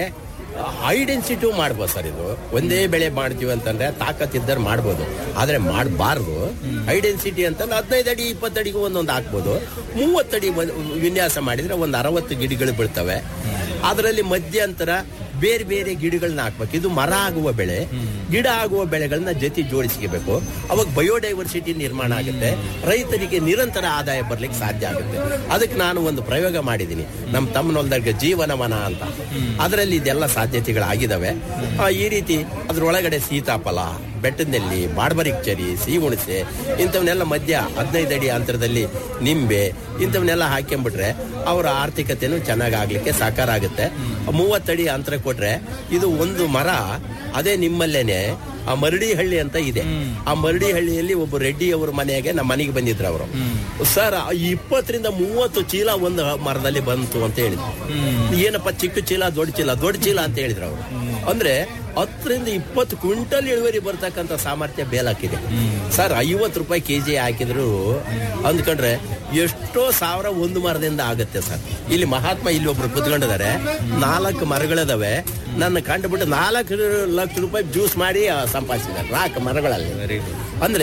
ಹೈ ಡೆನ್ಸಿಟಿ ಮಾಡ್ಬೋದು ಸರ್ ಇದು ಒಂದೇ ಬೆಳೆ ಮಾಡ್ತೀವಿ ಅಂತಂದ್ರೆ ತಾಕತ್ತಿದ್ದರೆ ಮಾಡ್ಬೋದು ಆದ್ರೆ ಮಾಡಬಾರ್ದು ಹೈ ಡೆನ್ಸಿಟಿ ಅಂತಂದ್ರೆ ಹದಿನೈದು ಅಡಿ ಇಪ್ಪತ್ತು ಅಡಿಗೂ ಒಂದೊಂದು ಹಾಕ್ಬೋದು ಮೂವತ್ತಡಿ ಮ- ವಿನ್ಯಾಸ ಮಾಡಿದ್ರೆ ಒಂದು ಅರವತ್ತು ಗಿಡಗಳು ಬೀಳ್ತವೆ ಅದರಲ್ಲಿ ಮಧ್ಯಂತರ ಬೇರೆ ಬೇರೆ ಗಿಡಗಳನ್ನ ಹಾಕ್ಬೇಕು ಇದು ಮರ ಆಗುವ ಬೆಳೆ ಗಿಡ ಆಗುವ ಬೆಳೆಗಳನ್ನ ಜೊತೆ ಜೋಡಿಸ್ಕೋಬೇಕು ಅವಾಗ ಬಯೋಡೈವರ್ಸಿಟಿ ನಿರ್ಮಾಣ ಆಗುತ್ತೆ ರೈತರಿಗೆ ನಿರಂತರ ಆದಾಯ ಬರ್ಲಿಕ್ಕೆ ಸಾಧ್ಯ ಆಗುತ್ತೆ ಅದಕ್ಕೆ ನಾನು ಒಂದು ಪ್ರಯೋಗ ಮಾಡಿದ್ದೀನಿ ನಮ್ಮ ತಮ್ಮನೊಲ್ದಾಗ ಜೀವನವನ ಅಂತ ಅದರಲ್ಲಿ ಇದೆಲ್ಲ ಸಾಧ್ಯತೆಗಳಾಗಿದ್ದಾವೆ ಆ, ಈ ರೀತಿ ಅದ್ರೊಳಗಡೆ ಸೀತಾಫಲ ಬೆಟ್ಟದಲ್ಲಿ ಬಾಡ್ಬರಿಕ್ ಚರಿ ಸಿಹಿ ಹುಣಸೆ ಇಂಥವನ್ನೆಲ್ಲ ಮಧ್ಯ ಹದಿನೈದು ಅಡಿ ಅಂತರದಲ್ಲಿ ನಿಂಬೆ ಇಂಥವನ್ನೆಲ್ಲ ಹಾಕ್ಕೊಂಡ್ಬಿಟ್ರೆ ಅವರ ಆರ್ಥಿಕತೆನೂ ಚೆನ್ನಾಗಿ ಆಗ್ಲಿಕ್ಕೆ ಸಾಕಾರ ಆಗುತ್ತೆ ಮೂವತ್ತಡಿ ಅಂತರ ಕೊಟ್ರೆ ಇದು ಒಂದು ಮರ ಅದೇ ನಿಮ್ಮಲ್ಲೇನೆ ಆ ಮರಡಿ ಹಳ್ಳಿ ಅಂತ ಇದೆ ಆ ಮರಡಿ ಹಳ್ಳಿಯಲ್ಲಿ ಒಬ್ಬ ರೆಡ್ಡಿ ಅವ್ರ ಮನೆಗೆ ನಮ್ಮ ಮನೆಗೆ ಬಂದಿದ್ರು ಅವರು ಸರ್ ಆ ಇಪ್ಪತ್ತರಿಂದ ಮೂವತ್ತು ಚೀಲ ಒಂದು ಮರದಲ್ಲಿ ಬಂತು ಅಂತ ಹೇಳಿದ್ರು ಏನಪ್ಪ ಚಿಕ್ಕ ಚೀಲ ದೊಡ್ಡ ಚೀಲ ದೊಡ್ಡ ಚೀಲ ಅಂತ ಹೇಳಿದ್ರು ಅವರು ಅಂದ್ರೆ ಹತ್ತರಿಂದ ಇಪ್ಪತ್ತು ಕ್ವಿಂಟಲ್ ಇಳುವರಿ ಬರ್ತಕ್ಕಂಥ ಸಾಮರ್ಥ್ಯ ಬೇಲಾಕಿದೆ ಸರ್ ಐವತ್ತು ರೂಪಾಯಿ ಕೆಜಿ ಹಾಕಿದ್ರು ಅಂದ್ಕೊಂಡ್ರೆ ಎಷ್ಟೋ ಸಾವಿರ ಒಂದು ಮರದಿಂದ ಆಗುತ್ತೆ ಸರ್ ಇಲ್ಲಿ ಮಹಾತ್ಮ ಇಲ್ಲಿ ಒಬ್ರು ಕುತ್ಕೊಂಡಿದ್ದಾರೆ ನಾಲ್ಕು ಮರಗಳಿದಾವೆ ನನ್ನ ಕಂಡುಬಿಟ್ಟು ನಾಲ್ಕು ಲಕ್ಷ ರೂಪಾಯಿ ಜ್ಯೂಸ್ ಮಾಡಿ ಆ, ಸಂಪಾದಿಸಿದ್ದಾರೆ ನಾಲ್ಕು ಮರಗಳಲ್ಲಿ ಅಂದ್ರೆ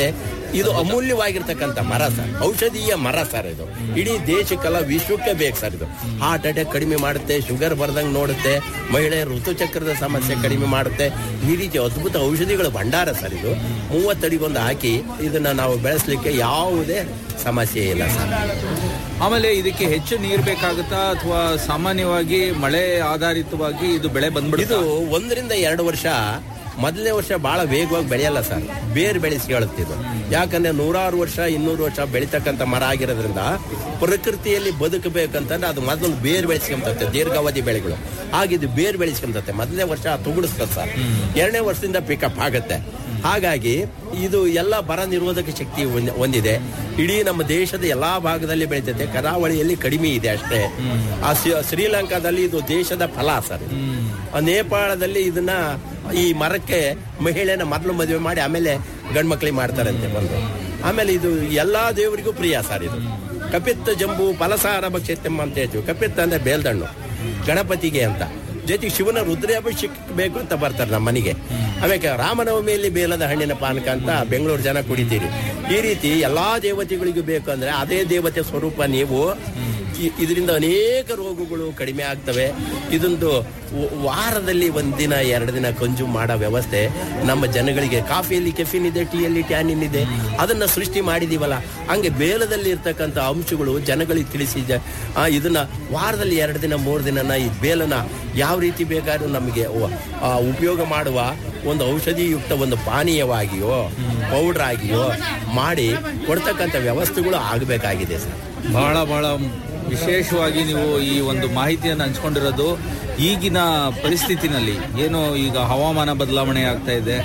ಇದು ಅಮೂಲ್ಯವಾಗಿರ್ತಕ್ಕಂಥ ಮರ ಸರ್ ಔಷಧೀಯ ಮರ ಸರ್ ಇದು ಇಡೀ ದೇಶಕ್ಕೆಲ್ಲ ವಿಶ್ವಕ್ಕೆ ಬೇಕು ಸರ್ ಇದು ಹಾರ್ಟ್ ಅಟ್ಯಾಕ್ ಕಡಿಮೆ ಮಾಡುತ್ತೆ ಶುಗರ್ ಬರ್ದಂಗೆ ನೋಡುತ್ತೆ ಮಹಿಳೆಯರ ಋತುಚಕ್ರದ ಸಮಸ್ಯೆ ಕಡಿಮೆ ಮಾಡುತ್ತೆ ಈ ರೀತಿ ಅದ್ಭುತ ಔಷಧಿಗಳ ಭಂಡಾರ ಸರ್ ಇದು ಮೂವತ್ತಡಿಗೊಂದು ಹಾಕಿ ಇದನ್ನ ನಾವು ಬೆಳೆಸಲಿಕ್ಕೆ ಯಾವುದೇ ಸಮಸ್ಯೆ ಇಲ್ಲ ಸರ್ ಆಮೇಲೆ ಇದಕ್ಕೆ ಹೆಚ್ಚು ನೀರು ಬೇಕಾಗುತ್ತಾ ಅಥವಾ ಸಾಮಾನ್ಯವಾಗಿ ಮಳೆ ಆಧಾರಿತವಾಗಿ ಇದು ಬೆಳೆ ಬಂದ್ಬಿಡುತ್ತೆ ಇದು ಒಂದರಿಂದ ಎರಡು ವರ್ಷ ಮೊದಲನೇ ವರ್ಷ ಬಹಳ ವೇಗವಾಗಿ ಬೆಳೆಯಲ್ಲ ಸರ್ ಬೇರ್ ಬೆಳೆಸಿ ಹೇಳುತ್ತೆ ಇದು ಯಾಕಂದ್ರೆ ನೂರಾರು ವರ್ಷ ಇನ್ನೂರು ವರ್ಷ ಬೆಳಿತಕ್ಕಂಥ ಮರ ಆಗಿರೋದ್ರಿಂದ ಪ್ರಕೃತಿಯಲ್ಲಿ ಬದುಕಬೇಕಂತಂದ್ರೆ ಅದು ಮೊದಲು ಬೇರ್ ಬೆಳೆಸ್ಕೊಂಬತ್ತೆ ದೀರ್ಘಾವಧಿ ಬೆಳೆಗಳು ಹಾಗಿದು ಬೇರ್ ಬೆಳೆಸ್ಕೊಂಬತ್ತೆ ಮೊದಲನೇ ವರ್ಷ ತುಗುಡಿಸ್ತದೆ ಸರ್ ಎರಡನೇ ವರ್ಷದಿಂದ ಪಿಕಪ್ ಆಗುತ್ತೆ ಹಾಗಾಗಿ ಇದು ಎಲ್ಲ ಬರ ನಿರೋಧಕ ಶಕ್ತಿ ಹೊಂದ್- ಹೊಂದಿದೆ ಇಡೀ ನಮ್ಮ ದೇಶದ ಎಲ್ಲಾ ಭಾಗದಲ್ಲಿ ಬೆಳೀತೈತೆ ಕರಾವಳಿಯಲ್ಲಿ ಕಡಿಮೆ ಇದೆ ಅಷ್ಟೇ ಆ ಶ್ರೀ- ಶ್ರೀಲಂಕಾದಲ್ಲಿ ಇದು ದೇಶದ ಫಲ ಸರ್ ಇದು. ಆ ನೇಪಾಳದಲ್ಲಿ ಇದನ್ನ ಈ ಮರಕ್ಕೆ ಮಹಿಳೆನ ಮೊದಲು ಮದುವೆ ಮಾಡಿ ಆಮೇಲೆ ಗಂಡು ಮಕ್ಕಳಿಗೆ ಮಾಡ್ತಾರಂತೆ ಬಂದು ಆಮೇಲೆ ಇದು ಎಲ್ಲಾ ದೇವರಿಗೂ ಪ್ರಿಯ ಸರ್ ಇದು ಕಪಿತ್ತ ಜಂಬು ಫಲಸಾರ ಭಕ್ಷತೆಮ್ಮ ಅಂತ ಹೇಳ್ತೀವಿ ಕಪಿತ್ತ ಅಂದ್ರೆ ಬೇಲ್ದಣ್ಣು ಗಣಪತಿಗೆ ಅಂತ ಜೊತೆಗೆ ಶಿವನ ರುದ್ರಾಭಿಷೇಕ ಬೇಕು ಅಂತ ಬರ್ತಾರೆ ನಮ್ಮ ಮನೆಗೆ ಆಮೇಲೆ ರಾಮನವಮಿಯಲ್ಲಿ ಬೇಲದ ಹಣ್ಣಿನ ಪಾನಕ ಅಂತ ಬೆಂಗಳೂರು ಜನ ಕುಡಿತೀರಿ ಈ ರೀತಿ ಎಲ್ಲಾ ದೇವತೆಗಳಿಗೂ ಬೇಕು ಅಂದ್ರೆ ಅದೇ ದೇವತೆ ಸ್ವರೂಪ ನೀವು ಇ- ಇದರಿಂದ ಅನೇಕ ರೋಗಗಳು ಕಡಿಮೆ ಆಗ್ತವೆ ಇದೊಂದು ವ- ವಾರದಲ್ಲಿ ಒಂದಿನ ಎರಡು ದಿನ ಕನ್ಸ್ಯೂಮ್ ಮಾಡೋ ವ್ಯವಸ್ಥೆ ನಮ್ಮ ಜನಗಳಿಗೆ ಕಾಫಿಯಲ್ಲಿ ಕೆಫಿನ್ ಇದೆ ಟೀಯಲ್ಲಿ ಟ್ಯಾನಿನ್ ಇದೆ ಅದನ್ನ ಸೃಷ್ಟಿ ಮಾಡಿದೀವಲ್ಲ ಹಂಗೆ ಬೇಲದಲ್ಲಿ ಇರ್ತಕ್ಕಂಥ ಅಂಶಗಳು ಜನಗಳಿಗೆ ತಿಳಿಸಿ ಜ- ಆ, ಇದನ್ನ ವಾರದಲ್ಲಿ ಎರಡು ದಿನ ಮೂರು ದಿನನ ಈ ಬೇಲನ ಯಾವ ರೀತಿ ಬೇಕಾದ್ರೂ ನಮಗೆ ವ- ಆ, ಉಪಯೋಗ ಮಾಡುವ ಒಂದು ಔಷಧಿಯುಕ್ತ ಒಂದು ಪಾನೀಯವಾಗಿಯೋ ಪೌಡರ್ ಆಗಿಯೋ ಮಾಡಿ ಕೊಡ್ತಕ್ಕಂಥ ವ್ಯವಸ್ಥೆಗಳು ಆಗಬೇಕಾಗಿದೆ ಸರ್ ಬಹಳ ಬಹಳ ವಿಶೇಷವಾಗಿ ನೀವು ಈ ಒಂದು ಮಾಹಿತಿಯನ್ನು ಹಂಚ್ಕೊಂಡಿರೋದು ಈಗಿನ ಪರಿಸ್ಥಿತಿನಲ್ಲಿ ಏನು ಈಗ ಹವಾಮಾನ ಬದಲಾವಣೆ ಆಗ್ತಾ ಇದೆ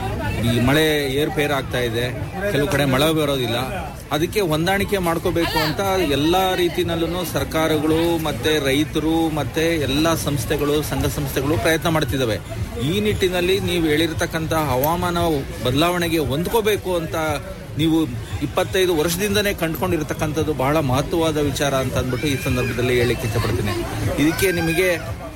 ಈ ಮಳೆ ಏರ್ಪೇರ್ ಆಗ್ತಾ ಇದೆ ಕೆಲವು ಕಡೆ ಮಳೆ ಬರೋದಿಲ್ಲ ಅದಕ್ಕೆ ಹೊಂದಾಣಿಕೆ ಮಾಡ್ಕೋಬೇಕು ಅಂತ ಎಲ್ಲ ರೀತಿನಲ್ಲೂ ಸರ್ಕಾರಗಳು ಮತ್ತೆ ರೈತರು ಮತ್ತೆ ಎಲ್ಲ ಸಂಸ್ಥೆಗಳು ಸಂಘ ಸಂಸ್ಥೆಗಳು ಪ್ರಯತ್ನ ಮಾಡ್ತಿದ್ದಾವೆ ಈ ನಿಟ್ಟಿನಲ್ಲಿ ನೀವು ಹೇಳಿರ್ತಕ್ಕಂಥ ಹವಾಮಾನ ಬದಲಾವಣೆಗೆ ಹೊಂದ್ಕೋಬೇಕು ಅಂತ ನೀವು ಇಪ್ಪತ್ತೈದು ವರ್ಷದಿಂದನೇ ಕಂಡುಕೊಂಡಿರ್ತಕ್ಕಂಥದ್ದು ಬಹಳ ಮಹತ್ವವಾದ ವಿಚಾರ ಅಂತ ಅಂದ್ಬಿಟ್ಟು ಈ ಸಂದರ್ಭದಲ್ಲಿ ಹೇಳಲಿಕ್ಕೆ ಇಷ್ಟಪಡ್ತೀನಿ ಇದಕ್ಕೆ ನಿಮಗೆ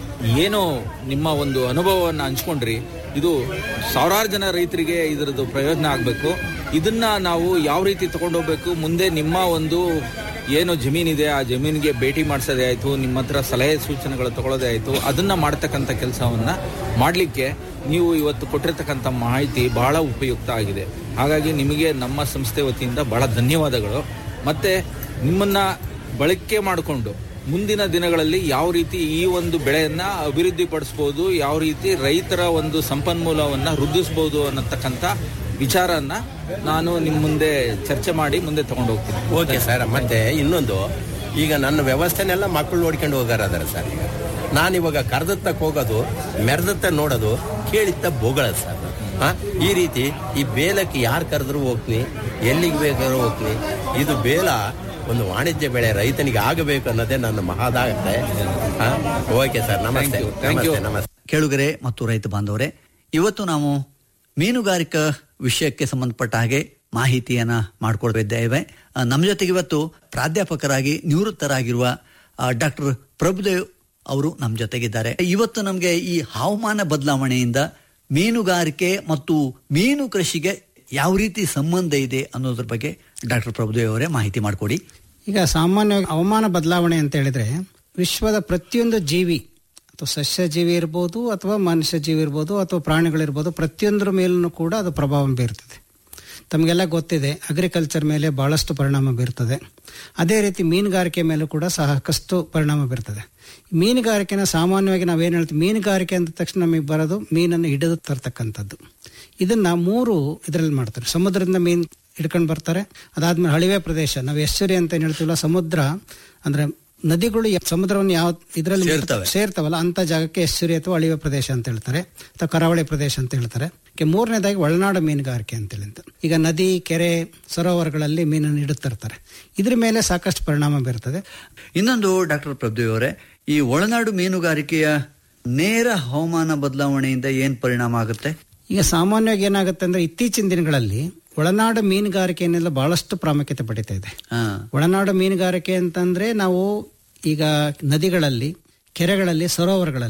ಏನು ನಿಮ್ಮ ಒಂದು ಅನುಭವವನ್ನು ಹಂಚ್ಕೊಂಡ್ರಿ ಇದು ಸಾವಿರಾರು ಜನ ರೈತರಿಗೆ ಇದರದ್ದು ಪ್ರಯೋಜನ ಆಗಬೇಕು ಇದನ್ನ ನಾವು ಯಾವ ರೀತಿ ತಗೊಂಡೋಗ್ಬೇಕು ಮುಂದೆ ನಿಮ್ಮ ಒಂದು ಏನು ಜಮೀನಿದೆ ಆ ಜಮೀನಿಗೆ ಭೇಟಿ ಮಾಡಿಸೋದೇ ಆಯಿತು ನಿಮ್ಮ ಹತ್ರ ಸಲಹೆ ಸೂಚನೆಗಳು ತಗೊಳ್ಳೋದೇ ಆಯಿತು ಅದನ್ನ ಮಾಡ್ತಕ್ಕಂಥ ಕೆಲಸವನ್ನ ಮಾಡಲಿಕ್ಕೆ ನೀವು ಇವತ್ತು ಕೊಟ್ಟಿರ್ತಕ್ಕಂಥ ಮಾಹಿತಿ ಬಹಳ ಉಪಯುಕ್ತ ಆಗಿದೆ ಹಾಗಾಗಿ ನಿಮಗೆ ನಮ್ಮ ಸಂಸ್ಥೆ ವತಿಯಿಂದ ಬಹಳ ಧನ್ಯವಾದಗಳು ಮತ್ತೆ ನಿಮ್ಮನ್ನ ಬಳಕೆ ಮಾಡಿಕೊಂಡು ಮುಂದಿನ ದಿನಗಳಲ್ಲಿ ಯಾವ ರೀತಿ ಈ ಒಂದು ಬೆಳೆಯನ್ನ ಅಭಿವೃದ್ಧಿ ಪಡಿಸ್ಬೋದು ಯಾವ ರೀತಿ ರೈತರ ಒಂದು ಸಂಪನ್ಮೂಲವನ್ನ ವೃದ್ಧಿಸಬಹುದು ಅನ್ನತಕ್ಕಂಥ ವಿಚಾರನ್ನ ನಾನು ನಿಮ್ಮ ಮುಂದೆ ಚರ್ಚೆ ಮಾಡಿ ಮುಂದೆ ತಗೊಂಡು ಹೋಗ್ತೀನಿ ಓಕೆ ಸರ್ ಮತ್ತೆ ಇನ್ನೊಂದು ಈಗ ನನ್ನ ವ್ಯವಸ್ಥೆನೆಲ್ಲ ಮಕ್ಕಳು ನೋಡ್ಕೊಂಡು ಹೋಗಾರ ಅದಾರ ಸರ್ ಈಗ ನಾನು ಇವಾಗ ಕರೆದತ್ತಕ್ಕೆ ಹೋಗೋದು ಮೆರೆದತ್ತ ನೋಡೋದು ಕೇಳಿತ್ತ ಬೋಗಳದು ಸರ್ ಹಾ ಈ ರೀತಿ ಈ ಬೇಲಕ್ಕೆ ಯಾರು ಕರೆದ್ರು ಹೋಗ್ತೀನಿ ಎಲ್ಲಿಗೆ ಬೇಕಾದ್ರೂ ಹೋಗ್ತೀನಿ ಇದು ಬೇಲ ಒಂದು ವಾಣಿಜ್ಯ ಬೆಳೆ ರೈತನಿಗೆ ಆಗಬೇಕು ಅನ್ನೋದೇ ನನ್ನ ಮಹಾದಾಗತ್ತೆ ಹಾ ಓಕೆ ಸರ್ ನಮಸ್ತೆ Thank you. Thank you. ನಮಸ್ತೆ ನಮಸ್ತೆ ಕೇಳುಗರೆ ಮತ್ತು ರೈತ ಬಾಂಧವರೇ ಇವತ್ತು ನಾವು ಮೀನುಗಾರಿಕಾ ವಿಷಯಕ್ಕೆ ಸಂಬಂಧಪಟ್ಟ ಹಾಗೆ ಮಾಹಿತಿಯನ್ನ ಮಾಡಿಕೊಳ್ತಿದ್ದೇವೆ ಆ, ನಮ್ಮ ಜೊತೆಗೆ ಇವತ್ತು ಪ್ರಾಧ್ಯಾಪಕರಾಗಿ ನಿವೃತ್ತರಾಗಿರುವ ಡಾಕ್ಟರ್ ಪ್ರಭುದೇವ್ ಅವರು ನಮ್ಮ ಜೊತೆಗಿದ್ದಾರೆ ಇವತ್ತು ನಮಗೆ ಈ ಹವಾಮಾನ ಬದಲಾವಣೆಯಿಂದ ಮೀನುಗಾರಿಕೆ ಮತ್ತು ಮೀನು ಕೃಷಿಗೆ ಯಾವ ರೀತಿ ಸಂಬಂಧ ಇದೆ ಅನ್ನೋದ್ರ ಬಗ್ಗೆ ಡಾಕ್ಟರ್ ಪ್ರಭುದೇವ್ ಅವರೇ ಮಾಹಿತಿ ಮಾಡಿಕೊಡಿ ಈಗ ಸಾಮಾನ್ಯವಾಗಿ ಹವಾಮಾನ ಬದಲಾವಣೆ ಅಂತ ಹೇಳಿದ್ರೆ ವಿಶ್ವದ ಪ್ರತಿಯೊಂದು ಜೀವಿ ಅಥವಾ ಸಸ್ಯ ಜೀವಿ ಇರ್ಬೋದು ಅಥವಾ ಮನುಷ್ಯ ಜೀವಿ ಇರ್ಬೋದು ಅಥವಾ ಪ್ರಾಣಿಗಳಿರ್ಬೋದು ಪ್ರತಿಯೊಂದರ ಮೇಲೂ ಕೂಡ ಅದು ಪ್ರಭಾವ ಬೀರ್ತದೆ ತಮಗೆಲ್ಲ ಗೊತ್ತಿದೆ ಅಗ್ರಿಕಲ್ಚರ್ ಮೇಲೆ ಬಹಳಷ್ಟು ಪರಿಣಾಮ ಬೀರ್ತದೆ ಅದೇ ರೀತಿ ಮೀನುಗಾರಿಕೆ ಮೇಲೂ ಕೂಡ ಸಾಕಷ್ಟು ಪರಿಣಾಮ ಬೀರ್ತದೆ ಮೀನುಗಾರಿಕೆನ ಸಾಮಾನ್ಯವಾಗಿ ನಾವೇನು ಹೇಳ್ತೀವಿ ಮೀನುಗಾರಿಕೆ ಅಂದ ತಕ್ಷಣ ನಮಗೆ ಬರೋದು ಮೀನನ್ನು ಹಿಡಿದು ತರ್ತಕ್ಕಂಥದ್ದು ಇದನ್ನ ಮೂರು ಇದರಲ್ಲಿ ಮಾಡ್ತಾರೆ ಸಮುದ್ರದಿಂದ ಮೀನು ಹಿಡ್ಕೊಂಡು ಬರ್ತಾರೆ ಅದಾದ್ಮೇಲೆ ಹಳಿವೆ ಪ್ರದೇಶ ನಾವು ಎಸ್ಚುರಿ ಅಂತ ಏನ್ ಹೇಳ್ತೀವಲ್ಲ ಸಮುದ್ರ ಅಂದ್ರೆ ನದಿಗಳು ಯ- ಸಮುದ್ರವನ್ನು ಯಾವ ಇದರಲ್ಲಿ ಸೇರ್ತವೆ. ಸೇರ್ತವಲ್ಲ ಅಂತ ಜಾಗಕ್ಕೆ ಎಸ್ಚುರಿ ಅಥವಾ ಅಳಿವೆ ಪ್ರದೇಶ ಅಂತ ಹೇಳ್ತಾರೆ ಅಥವಾ ಕರಾವಳಿ ಪ್ರದೇಶ ಅಂತ ಹೇಳ್ತಾರೆ ಕೆ ಮೂರನೇದಾಗಿ ಒಳನಾಡು ಮೀನುಗಾರಿಕೆ ಅಂತೇಳಿ ಅಂತ ಈಗ ನದಿ ಕೆರೆ ಸರೋವರಗಳಲ್ಲಿ ಮೀನನ್ನು ಇಡುತ್ತಿರ್ತಾರೆ ಇದ್ರ ಮೇಲೆ ಸಾಕಷ್ಟು ಪರಿಣಾಮ ಬೀರ್ತದೆ ಇನ್ನೊಂದು ಡಾಕ್ಟರ್ ಪ್ರಭುದೇವ್ ಅವರೇ ಈ ಒಳನಾಡು ಮೀನುಗಾರಿಕೆಯ ನೇರ ಹವಾಮಾನ ಬದಲಾವಣೆಯಿಂದ ಏನ್ ಪರಿಣಾಮ ಆಗುತ್ತೆ ಈಗ ಸಾಮಾನ್ಯವಾಗಿ ಏನಾಗುತ್ತೆ ಅಂದ್ರೆ ಇತ್ತೀಚಿನ ದಿನಗಳಲ್ಲಿ ಒಳನಾಡು ಮೀನುಗಾರಿಕೆಯನ್ನೆಲ್ಲ ಬಹಳಷ್ಟು ಪ್ರಾಮುಖ್ಯತೆ ಪಡಿತಾ ಇದೆ ಹಾ ಒಳನಾಡು ಮೀನುಗಾರಿಕೆ ಅಂತಂದ್ರೆ ನಾವು ಈಗ ನದಿಗಳಲ್ಲಿ ಕೆರೆಗಳಲ್ಲಿ ಸರೋವರಗಳಲ್ಲಿ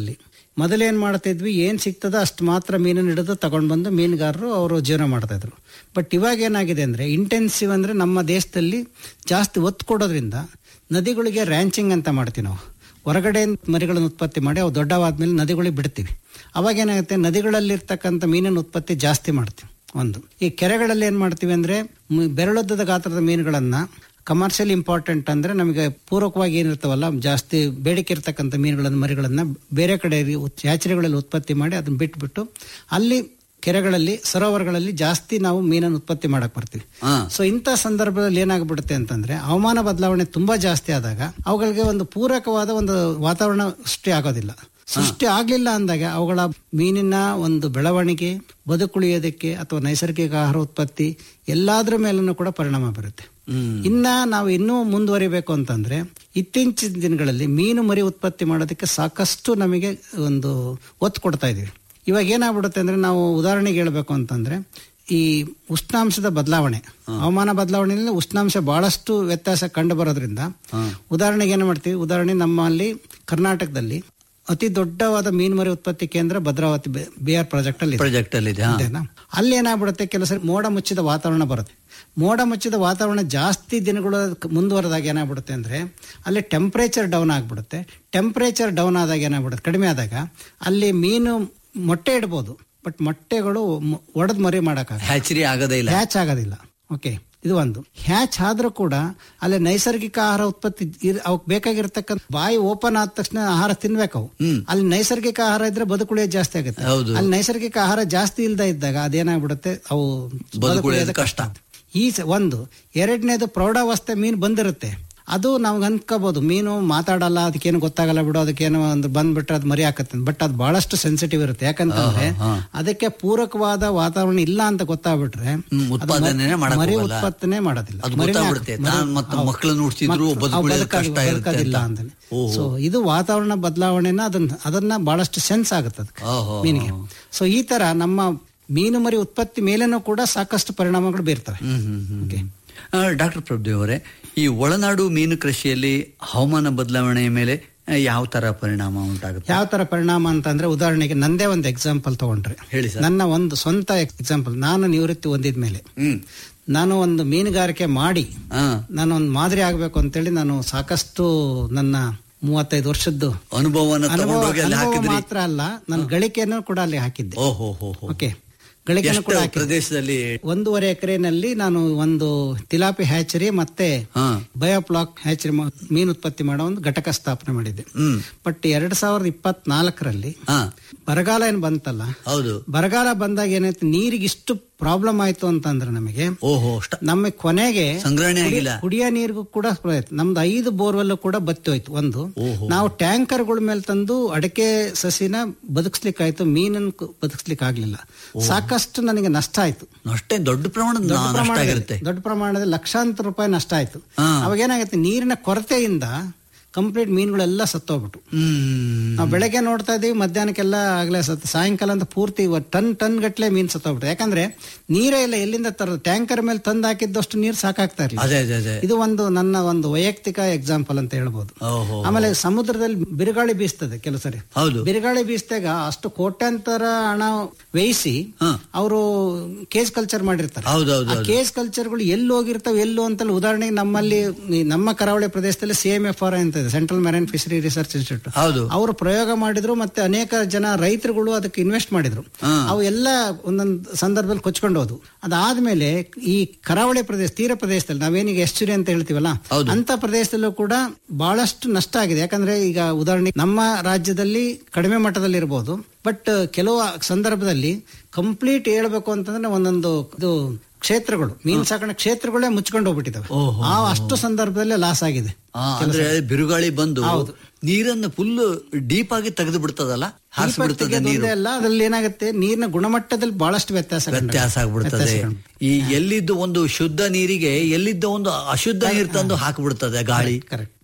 ಮೊದಲೇನ್ ಮಾಡ್ತಿದ್ವಿ ಏನ್ ಸಿಗ್ತದೋ ಅಷ್ಟು ಮಾತ್ರ ಮೀನನ್ನು ಹಿಡಿದು ತಗೊಂಡ್ ಬಂದು ಮೀನುಗಾರರು ಅವರು ಜೀವನ ಮಾಡ್ತಾ ಇದ್ರು ಬಟ್ ಇವಾಗ ಏನಾಗಿದೆ ಅಂದ್ರೆ ಇಂಟೆನ್ಸಿವ್ ಅಂದ್ರೆ ನಮ್ಮ ದೇಶದಲ್ಲಿ ಜಾಸ್ತಿ ಒತ್ತು ಕೊಡೋದ್ರಿಂದ ನದಿಗಳಿಗೆ ರ್ಯಾಂಚಿಂಗ್ ಅಂತ ಮಾಡ್ತೀವಿ ನಾವು ಹೊರಗಡೆ ಮರಿಗಳನ್ನು ಉತ್ಪತ್ತಿ ಮಾಡಿ ಅವು ದೊಡ್ಡವಾದ್ಮೇಲೆ ನದಿಗಳಿಗೆ ಬಿಡ್ತೀವಿ ಅವಾಗ ಏನಾಗುತ್ತೆ ನದಿಗಳಲ್ಲಿರ್ತಕ್ಕಂಥ ಮೀನಿನ ಉತ್ಪತ್ತಿ ಜಾಸ್ತಿ ಮಾಡ್ತೀವಿ ಒಂದು ಈ ಕೆರೆಗಳಲ್ಲಿ ಏನ್ ಮಾಡ್ತೀವಿ ಅಂದ್ರೆ ಮ್- ಬೆರಳುದ್ದದ ಗಾತ್ರದ ಮೀನುಗಳನ್ನ ಕಮರ್ಷಿಯಲ್ ಇಂಪಾರ್ಟೆಂಟ್ ಅಂದ್ರೆ ನಮಗೆ ಪೂರಕವಾಗಿ ಏನಿರ್ತಾವಲ್ಲ ಜಾಸ್ತಿ ಬೇಡಿಕೆ ಇರ್ತಕ್ಕಂಥ ಮೀನುಗಳನ್ನ ಮರಿಗಳನ್ನ ಬೇರೆ ಕಡೆ ಹ್ಯಾಚರಿಗಳಲ್ಲಿ ಉತ್ಪತ್ತಿ ಮಾಡಿ ಅದನ್ನ ಬಿಟ್ಬಿಟ್ಟು ಅಲ್ಲಿ ಕೆರೆಗಳಲ್ಲಿ ಸರೋವರಗಳಲ್ಲಿ ಜಾಸ್ತಿ ನಾವು ಮೀನನ್ನು ಉತ್ಪತ್ತಿ ಮಾಡಕ್ ಬರ್ತೀವಿ ಹಾ. ಸೊ ಇಂಥ ಸಂದರ್ಭದಲ್ಲಿ ಏನಾಗ್ಬಿಡುತ್ತೆ ಅಂತಂದ್ರೆ ಹವಾಮಾನ ಬದಲಾವಣೆ ತುಂಬಾ ಜಾಸ್ತಿ ಆದಾಗ ಅವುಗಳಿಗೆ ಒಂದು ಪೂರಕವಾದ ಒಂದು ವಾತಾವರಣ ಸೃಷ್ಟಿ ಆಗೋದಿಲ್ಲ ಸೃಷ್ಟಿ ಆಗ್ಲಿಲ್ಲ ಅಂದಾಗ ಅವುಗಳ ಮೀನಿನ ಒಂದು ಬೆಳವಣಿಗೆ ಬದುಕುಳಿಯೋದಕ್ಕೆ ಅಥವಾ ನೈಸರ್ಗಿಕ ಆಹಾರ ಉತ್ಪತ್ತಿ ಎಲ್ಲಾದ್ರ ಮೇಲೂ ಕೂಡ ಪರಿಣಾಮ ಬೀರುತ್ತೆ ಇನ್ನ ನಾವು ಇನ್ನೂ ಮುಂದುವರಿಬೇಕು ಅಂತಂದ್ರೆ ಇತ್ತೀಚಿನ ದಿನಗಳಲ್ಲಿ ಮೀನು ಮರಿ ಉತ್ಪತ್ತಿ ಮಾಡೋದಕ್ಕೆ ಸಾಕಷ್ಟು ನಮಗೆ ಒಂದು ಒತ್ತು ಕೊಡ್ತಾ ಇದೀವಿ ಇವಾಗ ಏನಾಗ್ಬಿಡುತ್ತೆ ಅಂದ್ರೆ ನಾವು ಉದಾಹರಣೆಗೆ ಹೇಳ್ಬೇಕು ಅಂತಂದ್ರೆ ಈ ಉಷ್ಣಾಂಶದ ಬದಲಾವಣೆ ಹವಾಮಾನ ಬದಲಾವಣೆಯಲ್ಲಿ ಉಷ್ಣಾಂಶ ಬಹಳಷ್ಟು ವ್ಯತ್ಯಾಸ ಕಂಡು ಬರೋದ್ರಿಂದ ಉದಾಹರಣೆಗೆ ಏನು ಮಾಡ್ತೀವಿ ಉದಾಹರಣೆ ನಮ್ಮಲ್ಲಿ ಕರ್ನಾಟಕದಲ್ಲಿ ಅತಿ ದೊಡ್ಡವಾದ ಮೀನುಮರಿ ಉತ್ಪತ್ತಿ ಕೇಂದ್ರ ಭದ್ರಾವತಿ ಬಿ ಆರ್ ಪ್ರಾಜೆಕ್ಟ್ ಅಲ್ಲಿ ಇದೆ. ಪ್ರಾಜೆಕ್ಟ್ ಅಲ್ಲಿ ಇದೆ ಹಾ. ಅಂತೆನಾ? ಅಲ್ಲಿ ಏನಾಗ್ಬಿಡುತ್ತೆ ಕೆಲವು ಸರಿ ಮೋಡ ಮುಚ್ಚಿದ ವಾತಾವರಣ ಬರುತ್ತೆ ಮೋಡ ಮುಚ್ಚಿದ ವಾತಾವರಣ ಜಾಸ್ತಿ ದಿನಗಳು ಮುಂದುವರೆದಾಗ ಏನಾಗ್ಬಿಡುತ್ತೆ ಅಂದ್ರೆ ಅಲ್ಲಿ ಟೆಂಪರೇಚರ್ ಡೌನ್ ಆಗ್ಬಿಡುತ್ತೆ ಟೆಂಪರೇಚರ್ ಡೌನ್ ಆದಾಗ ಏನಾಗ್ಬಿಡುತ್ತೆ ಕಡಿಮೆ ಆದಾಗ ಅಲ್ಲಿ ಮೀನು ಮೊಟ್ಟೆ ಇಡ್ಬೋದು ಬಟ್ ಮೊಟ್ಟೆಗಳು ಒಡೆದ್ ಮರಿ ಮಾಡಕ್ಕಾಗ ಹ್ಯಾಚರಿ ಆಗದೇ ಇಲ್ಲ ಹ್ಯಾಚ್ ಆಗೋದಿಲ್ಲ ಓಕೆ ಇದು ಒಂದು ಹ್ಯಾಚ್ ಆದ್ರೂ ಕೂಡ ಅಲ್ಲಿ ನೈಸರ್ಗಿಕ ಆಹಾರ ಉತ್ಪತ್ತಿ ಇರ್- ಅವಕ್ ಬೇಕಾಗಿರ್ತಕ್ಕಂಥ ಬಾಯಿ ಓಪನ್ ಆದ ತಕ್ಷಣ ಆಹಾರ ತಿನ್ಬೇಕು ಅವು ಅಲ್ಲಿ ನೈಸರ್ಗಿಕ ಆಹಾರ ಇದ್ರೆ ಬದುಕುಳಿಯೋದು ಜಾಸ್ತಿ ಆಗುತ್ತೆ ಹೌದು. ಅಲ್ಲಿ ನೈಸರ್ಗಿಕ ಆಹಾರ ಜಾಸ್ತಿ ಇಲ್ದ ಇದ್ದಾಗ ಅದೇನಾಗ್ಬಿಡುತ್ತೆ ಅವು ಬದುಕುಳಿಯೋದು ಕಷ್ಟ. ಈ ಸ- ಒಂದು ಎರಡನೇದು ಪ್ರೌಢಾವಸ್ಥೆ ಮೀನು ಬಂದಿರುತ್ತೆ ಅದು ನಾವು ಅನ್ಕೋಬಹುದು ಮೀನು ಮಾತಾಡಲ್ಲ ಅದಕ್ಕೇನು ಗೊತ್ತಾಗಲ್ಲ ಬಿಡು ಅದಕ್ಕೇನು ಒಂದು ಬಂದ್ಬಿಟ್ರೆ ಅದು ಮರಿ ಹಾಕತ್ತೆ ಬಟ್ ಅದು ಬಹಳಷ್ಟು ಸೆನ್ಸಿಟಿವ್ ಇರುತ್ತೆ ಯಾಕಂತಂದ್ರೆ ಅದಕ್ಕೆ ಪೂರಕವಾದ ವಾತಾವರಣ ಇಲ್ಲ ಅಂತ ಗೊತ್ತಾಗ್ಬಿಟ್ರೆ ಹ್ಮ್, ಅದು ಉತ್ಪಾದನೆನೇ ಮರಿ- ಮಾಡಕ್ ಮರಿ ಹೋಗಲ್ಲ. ಉತ್ಪತ್ತನೆ ಮಾಡೋದಿಲ್ಲ ಅದು ಮರಿನೇ ಗೊತ್ತಾಗ್ಬಿಡುತ್ತೆ. ಹಾಕ್- ಮರಿ- ತಾನ್ ಮತ್ತೆ ಹೌದು. ಮಕ್ಕಳನ್ನ ಹುಡ್ಸಿದ್ರು ಮಕ್ಳು- ಬದುಕುಳಿಯೋದು ಬದುಕಾಗಿ- ಕಷ್ಟ ಇರುತ್ತೆ ಬದುಕೋದಿಲ್ಲ ಅಂತ. ಅಂತಾನೆ ಓಹೋ. ಸೊ ಇದು ವಾತಾವರಣ ಬದಲಾವಣೆನ ಅದನ್ನ ಅದನ್ನ ಬಹಳಷ್ಟು ಸೆನ್ಸ್ ಆಗುತ್ತೆ ಅದಕ್ಕೆ ಓಹೋ. ಮೀನಿಗೆ ಸೊ ಈ ತರ ನಮ್ಮ ಮೀನು ಮರಿ ಉತ್ಪತ್ತಿ ಮೇಲೇನೂ ಕೂಡ ಸಾಕಷ್ಟು ಪರಿಣಾಮಗಳು ಬೀರ್ತವೆ Okay. ಡಾಕ್ಟರ್ ಪ್ರಭುದೇವ್ ಅವರೇ ಈ ಒಳನಾಡು ಮೀನು ಕೃಷಿಯಲ್ಲಿ ಹವಾಮಾನ ಬದಲಾವಣೆಯ ಮೇಲೆ ಆ, ಯಾವ ತರ ಪರಿಣಾಮ ಉಂಟಾಗುತ್ತೆ ಯಾವ ತರ ಪರಿಣಾಮ ಅಂತಂದ್ರೆ ಉದಾಹರಣೆಗೆ ನಂದೇ ಒಂದು ಎಕ್ಸಾಂಪಲ್ ತಗೊಂಡ್ರೆ ಹೇಳಿ ಸರ್. ನನ್ನ ಒಂದು ಸ್ವಂತ ಎಕ್ಸಾಂಪಲ್ ನಾನು ನಿವೃತ್ತಿ ಹೊಂದಿದ್ಮೇಲೆ ಹ್ಮ್ ನಾನು ಒಂದು ಮೀನುಗಾರಿಕೆ ಮಾಡಿ ಹಾ ನಾನು ಒಂದು ಮಾದರಿ ಆಗ್ಬೇಕು ಅಂತೇಳಿ ನಾನು ಸಾಕಷ್ಟು ನನ್ನ ಮೂವತ್ತೈದು ವರ್ಷದ್ದು ಅನುಭವವನ್ನು ಅನುಭವ ತಗೊಂಡೋಗಿ ಅಲ್ಲಿ ಅನುಭವ ಹಾಕಿದ್ರಿ ಮಾತ್ರ ಅಲ್ಲ ನನ್ನ ಗಳಿಕೆಯನ್ನು ಕೂಡ ಅಲ್ಲಿ ಹಾಕಿದ್ದೆ ಓಹೋ ಹೋ ಹೋ ಓಕೆ ಗಳಿಕೆಯನ್ನು ಎಷ್ಟು ಕೂಡ ಹಾಕಿದ್ದೆ ಪ್ರದೇಶದಲ್ಲಿ ಒಂದೂವರೆ ಎಕರೆನಲ್ಲಿ ನಾನು ಒಂದು ತಿಲಾಪಿ ಹ್ಯಾಚರಿ ಮತ್ತೆ ಹಾ ಬಯೋಪ್ಲಾಕ್ ಹ್ಯಾಚರಿ ಮ- ಮೀನು ಉತ್ಪತ್ತಿ ಮಾಡೋ ಒಂದು ಘಟಕ ಸ್ಥಾಪನೆ ಮಾಡಿದ್ದೆ ಹ್ಮ್ ಬಟ್ ಎರಡ್ ಸಾವಿರದ ಇಪ್ಪತ್ನಾಲ್ಕರಲ್ಲಿ ಹಾ ಬರಗಾಲ ಏನ್ ಬಂತಲ್ಲ ಹೌದು ಬರಗಾಲ ಬಂದಾಗ ಏನಾಯ್ತು ನೀರಿಗೆ ಇಷ್ಟು ಪ್ರಾಬ್ಲಮ್ ಆಯ್ತು ಅಂತಂದ್ರೆ ನಮಗೆ ಓಹೋ ಅಷ್ಟ ನಮ್ಮ ಕೊನೆಗೆ ಸಂಗ್ರಹಣೆ ಕುಡಿ- ಆಗಿಲ್ಲ. ಕುಡಿಯೋ ನೀರಿಗೂ ಕೂಡ ಪ್ರಯತ್ನ ನಮ್ದು ಐದು ಬೋರ್ವೆಲ್ ಕೂಡ ಬತ್ತಿ ಹೋಯ್ತು ಒಂದು ನಾವು ಟ್ಯಾಂಕರ್ಗಳ ಮೇಲೆ ತಂದು ಅಡಕೆ ಸಸಿನ ಬದುಕಿಸ್ಲಿಕ್ಕಾಯ್ತು ಮೀನನ್ನು ಕು- ಬದುಕಿಸ್ಲಿಕ್ಕೆ ಆಗ್ಲಿಲ್ಲ ಸಾಕಷ್ಟು ನನಗೆ ನಷ್ಟ ಆಯ್ತು ಅಷ್ಟೇ ದೊಡ್ಡ ಪ್ರಮಾಣದ ದೊಡ್ಡ ನಷ್ಟ ಪ್ರಮಾಣದಲ್ಲಿ ಆಗಿರುತ್ತೆ ದೊಡ್ಡ ಪ್ರಮಾಣದಲ್ಲಿ ಲಕ್ಷಾಂತರ ರೂಪಾಯಿ ನಷ್ಟ ಆಯ್ತು ಹಾ. ಅವಾಗ ಏನಾಗುತ್ತೆ ನೀರಿನ ಕೊರತೆಯಿಂದ ಕಂಪ್ಲೀಟ್ ಮೀನುಗಳೆಲ್ಲ ಸತ್ತೋಗ್ಬಿಟ್ಟು ಹ್ಮ್ ನಾವು ಬೆಳಗ್ಗೆ ನೋಡ್ತಾ ಇದೀವಿ ಮಧ್ಯಾಹ್ನಕ್ಕೆಲ್ಲ ಆಗ್ಲೇ ಸತ್ ಸಾಯಂಕಾಲ ಅಂತ ಪೂರ್ತಿ ಇವ- ಟನ್ ಟನ್ ಗಟ್ಲೆ ಮೀನ್ ಸತ್ತೋಗ್ಬಿಟ್ಟು ಯಾಕಂದ್ರೆ ನೀರೇ ಇಲ್ಲ ಎಲ್ಲಿಂದ ತರೋದು ಟ್ಯಾಂಕರ್ ಮೇಲೆ ತಂದು ಹಾಕಿದ್ದಷ್ಟು ನೀರು ಸಾಕಾಗ್ತಾ ಇರಲಿಲ್ಲ ಅದೇ ಅದೇ ಅದೇ ಇದು ಒಂದು ನನ್ನ ಒಂದು ವೈಯಕ್ತಿಕ ಎಕ್ಸಾಂಪಲ್ ಅಂತ ಹೇಳ್ಬೋದು ಓಹೋ ಆಮೇಲೆ ಸಮುದ್ರದಲ್ಲಿ ಬಿರುಗಾಳಿ ಬೀಸ್ತದೆ ಕೆಲವು ಸರಿ ಹೌದು ಬಿರುಗಾಳಿ ಬೀಸಿದಾಗ ಅಷ್ಟು ಕೋಟ್ಯಾಂತರ ಹಣ ವ್ಯಯಿಸಿ ಹಾ. ಅವರು ಕೇಜ್ ಕಲ್ಚರ್ ಮಾಡಿರ್ತಾರೆ ಹೌದು ಹೌದು ಆ ಕೇಸ್ ಕಲ್ಚರ್ಗಳು ಎಲ್ಲಿ ಹೋಗಿರ್ತಾವೆ ಎಲ್ಲೋ ಅಂತಲ್ಲ ಉದಾಹರಣೆಗೆ ನಮ್ಮಲ್ಲಿ ಈ ನಮ್ಮ ಕರಾವಳಿ ಪ್ರದೇಶದಲ್ಲಿ ಸಿ ಎಂ ಎಫ್ ಆರ್ ಅಂತ ಇದೆ Central Marine Fishery Research Institute ಹೌದು ಅವರು ಪ್ರಯೋಗ ಮಾಡಿದ್ರು ಮತ್ತೆ ಅನೇಕ ಜನ ರೈತರುಗಳು ಅದಕ್ಕೆ ಇನ್ವೆಸ್ಟ್ ಮಾಡಿದ್ರು ಹಾ. ಅವು ಎಲ್ಲ ಒಂದೊಂದು ಸಂದರ್ಭದಲ್ಲಿ ಕೊಚ್ಕೊಂಡು ಹೋದ್ವು ಅದಾದ್ಮೇಲೆ ಈ ಕರಾವಳಿ ಪ್ರದೇಶ ತೀರ ಪ್ರದೇಶದಲ್ಲಿ ನಾವೇನೀಗ ಎಸ್ಚುರಿ ಅಂತ ಹೇಳ್ತೀವಲ್ಲ ಹೌದು. ಅಂತ ಪ್ರದೇಶದಲ್ಲೂ ಕೂಡ ಬಹಳಷ್ಟು ನಷ್ಟ ಆಗಿದೆ ಯಾಕಂದ್ರೆ ಈಗ ಉದಾಹರಣೆ ನಮ್ಮ ರಾಜ್ಯದಲ್ಲಿ ಕಡಿಮೆ ಮಟ್ಟದಲ್ಲಿ ಇರಬಹುದು ಬಟ್ ಕೆಲವು ಸಂದರ್ಭದಲ್ಲಿ ಕಂಪ್ಲೀಟ್ ಹೇಳ್ಬೇಕು ಅಂತಂದ್ರೆ ಒಂದೊಂದು ಇದು ಕ್ಷೇತ್ರಗಳು ಮೀನು ಸಾಕಣೆ ಕ್ಷೇತ್ರಗಳೇ ಮುಚ್ಕೊಂಡು ಹೋಗ್ಬಿಟ್ಟಿದಾವೆ ಆ ಅಷ್ಟು ಸಂದರ್ಭದಲ್ಲಿ ಲಾಸ್ ಆಗಿದೆ ಆ, ಅಂದ್ರೆ ಬಿರುಗಾಳಿ ಬಂದು ನೀರನ್ನು ಫುಲ್ ಡೀಪ್ ಆಗಿ ತೆಗೆದು ಬಿಡ್ತದಲ್ಲ ಹಾರಿಸಿ ಬಿಡ್ತದೆ ನೀರು ಒಂದೇ ಅಲ್ಲ ಅದ್ರಲ್ಲಿ ಏನಾಗುತ್ತೆ ನೀರಿನ ಗುಣಮಟ್ಟದಲ್ಲಿ ಬಹಳಷ್ಟು ವ್ಯತ್ಯಾಸ ಕಂಡು- ವ್ಯತ್ಯಾಸ ಆಗ್ಬಿಡ್ತದೆ ವ್ಯತ್ಯಾಸ ಕಂಡು. ಈ ಎಲ್ಲಿದ್ದು ಒಂದು ಶುದ್ಧ ನೀರಿಗೆ ಎಲ್ಲಿದ್ದ ಒಂದು ಅಶುದ್ಧ ನೀರು ತಂದು ಹಾಕಿಬಿಡ್ತದೆ ಗಾಳಿ Correct.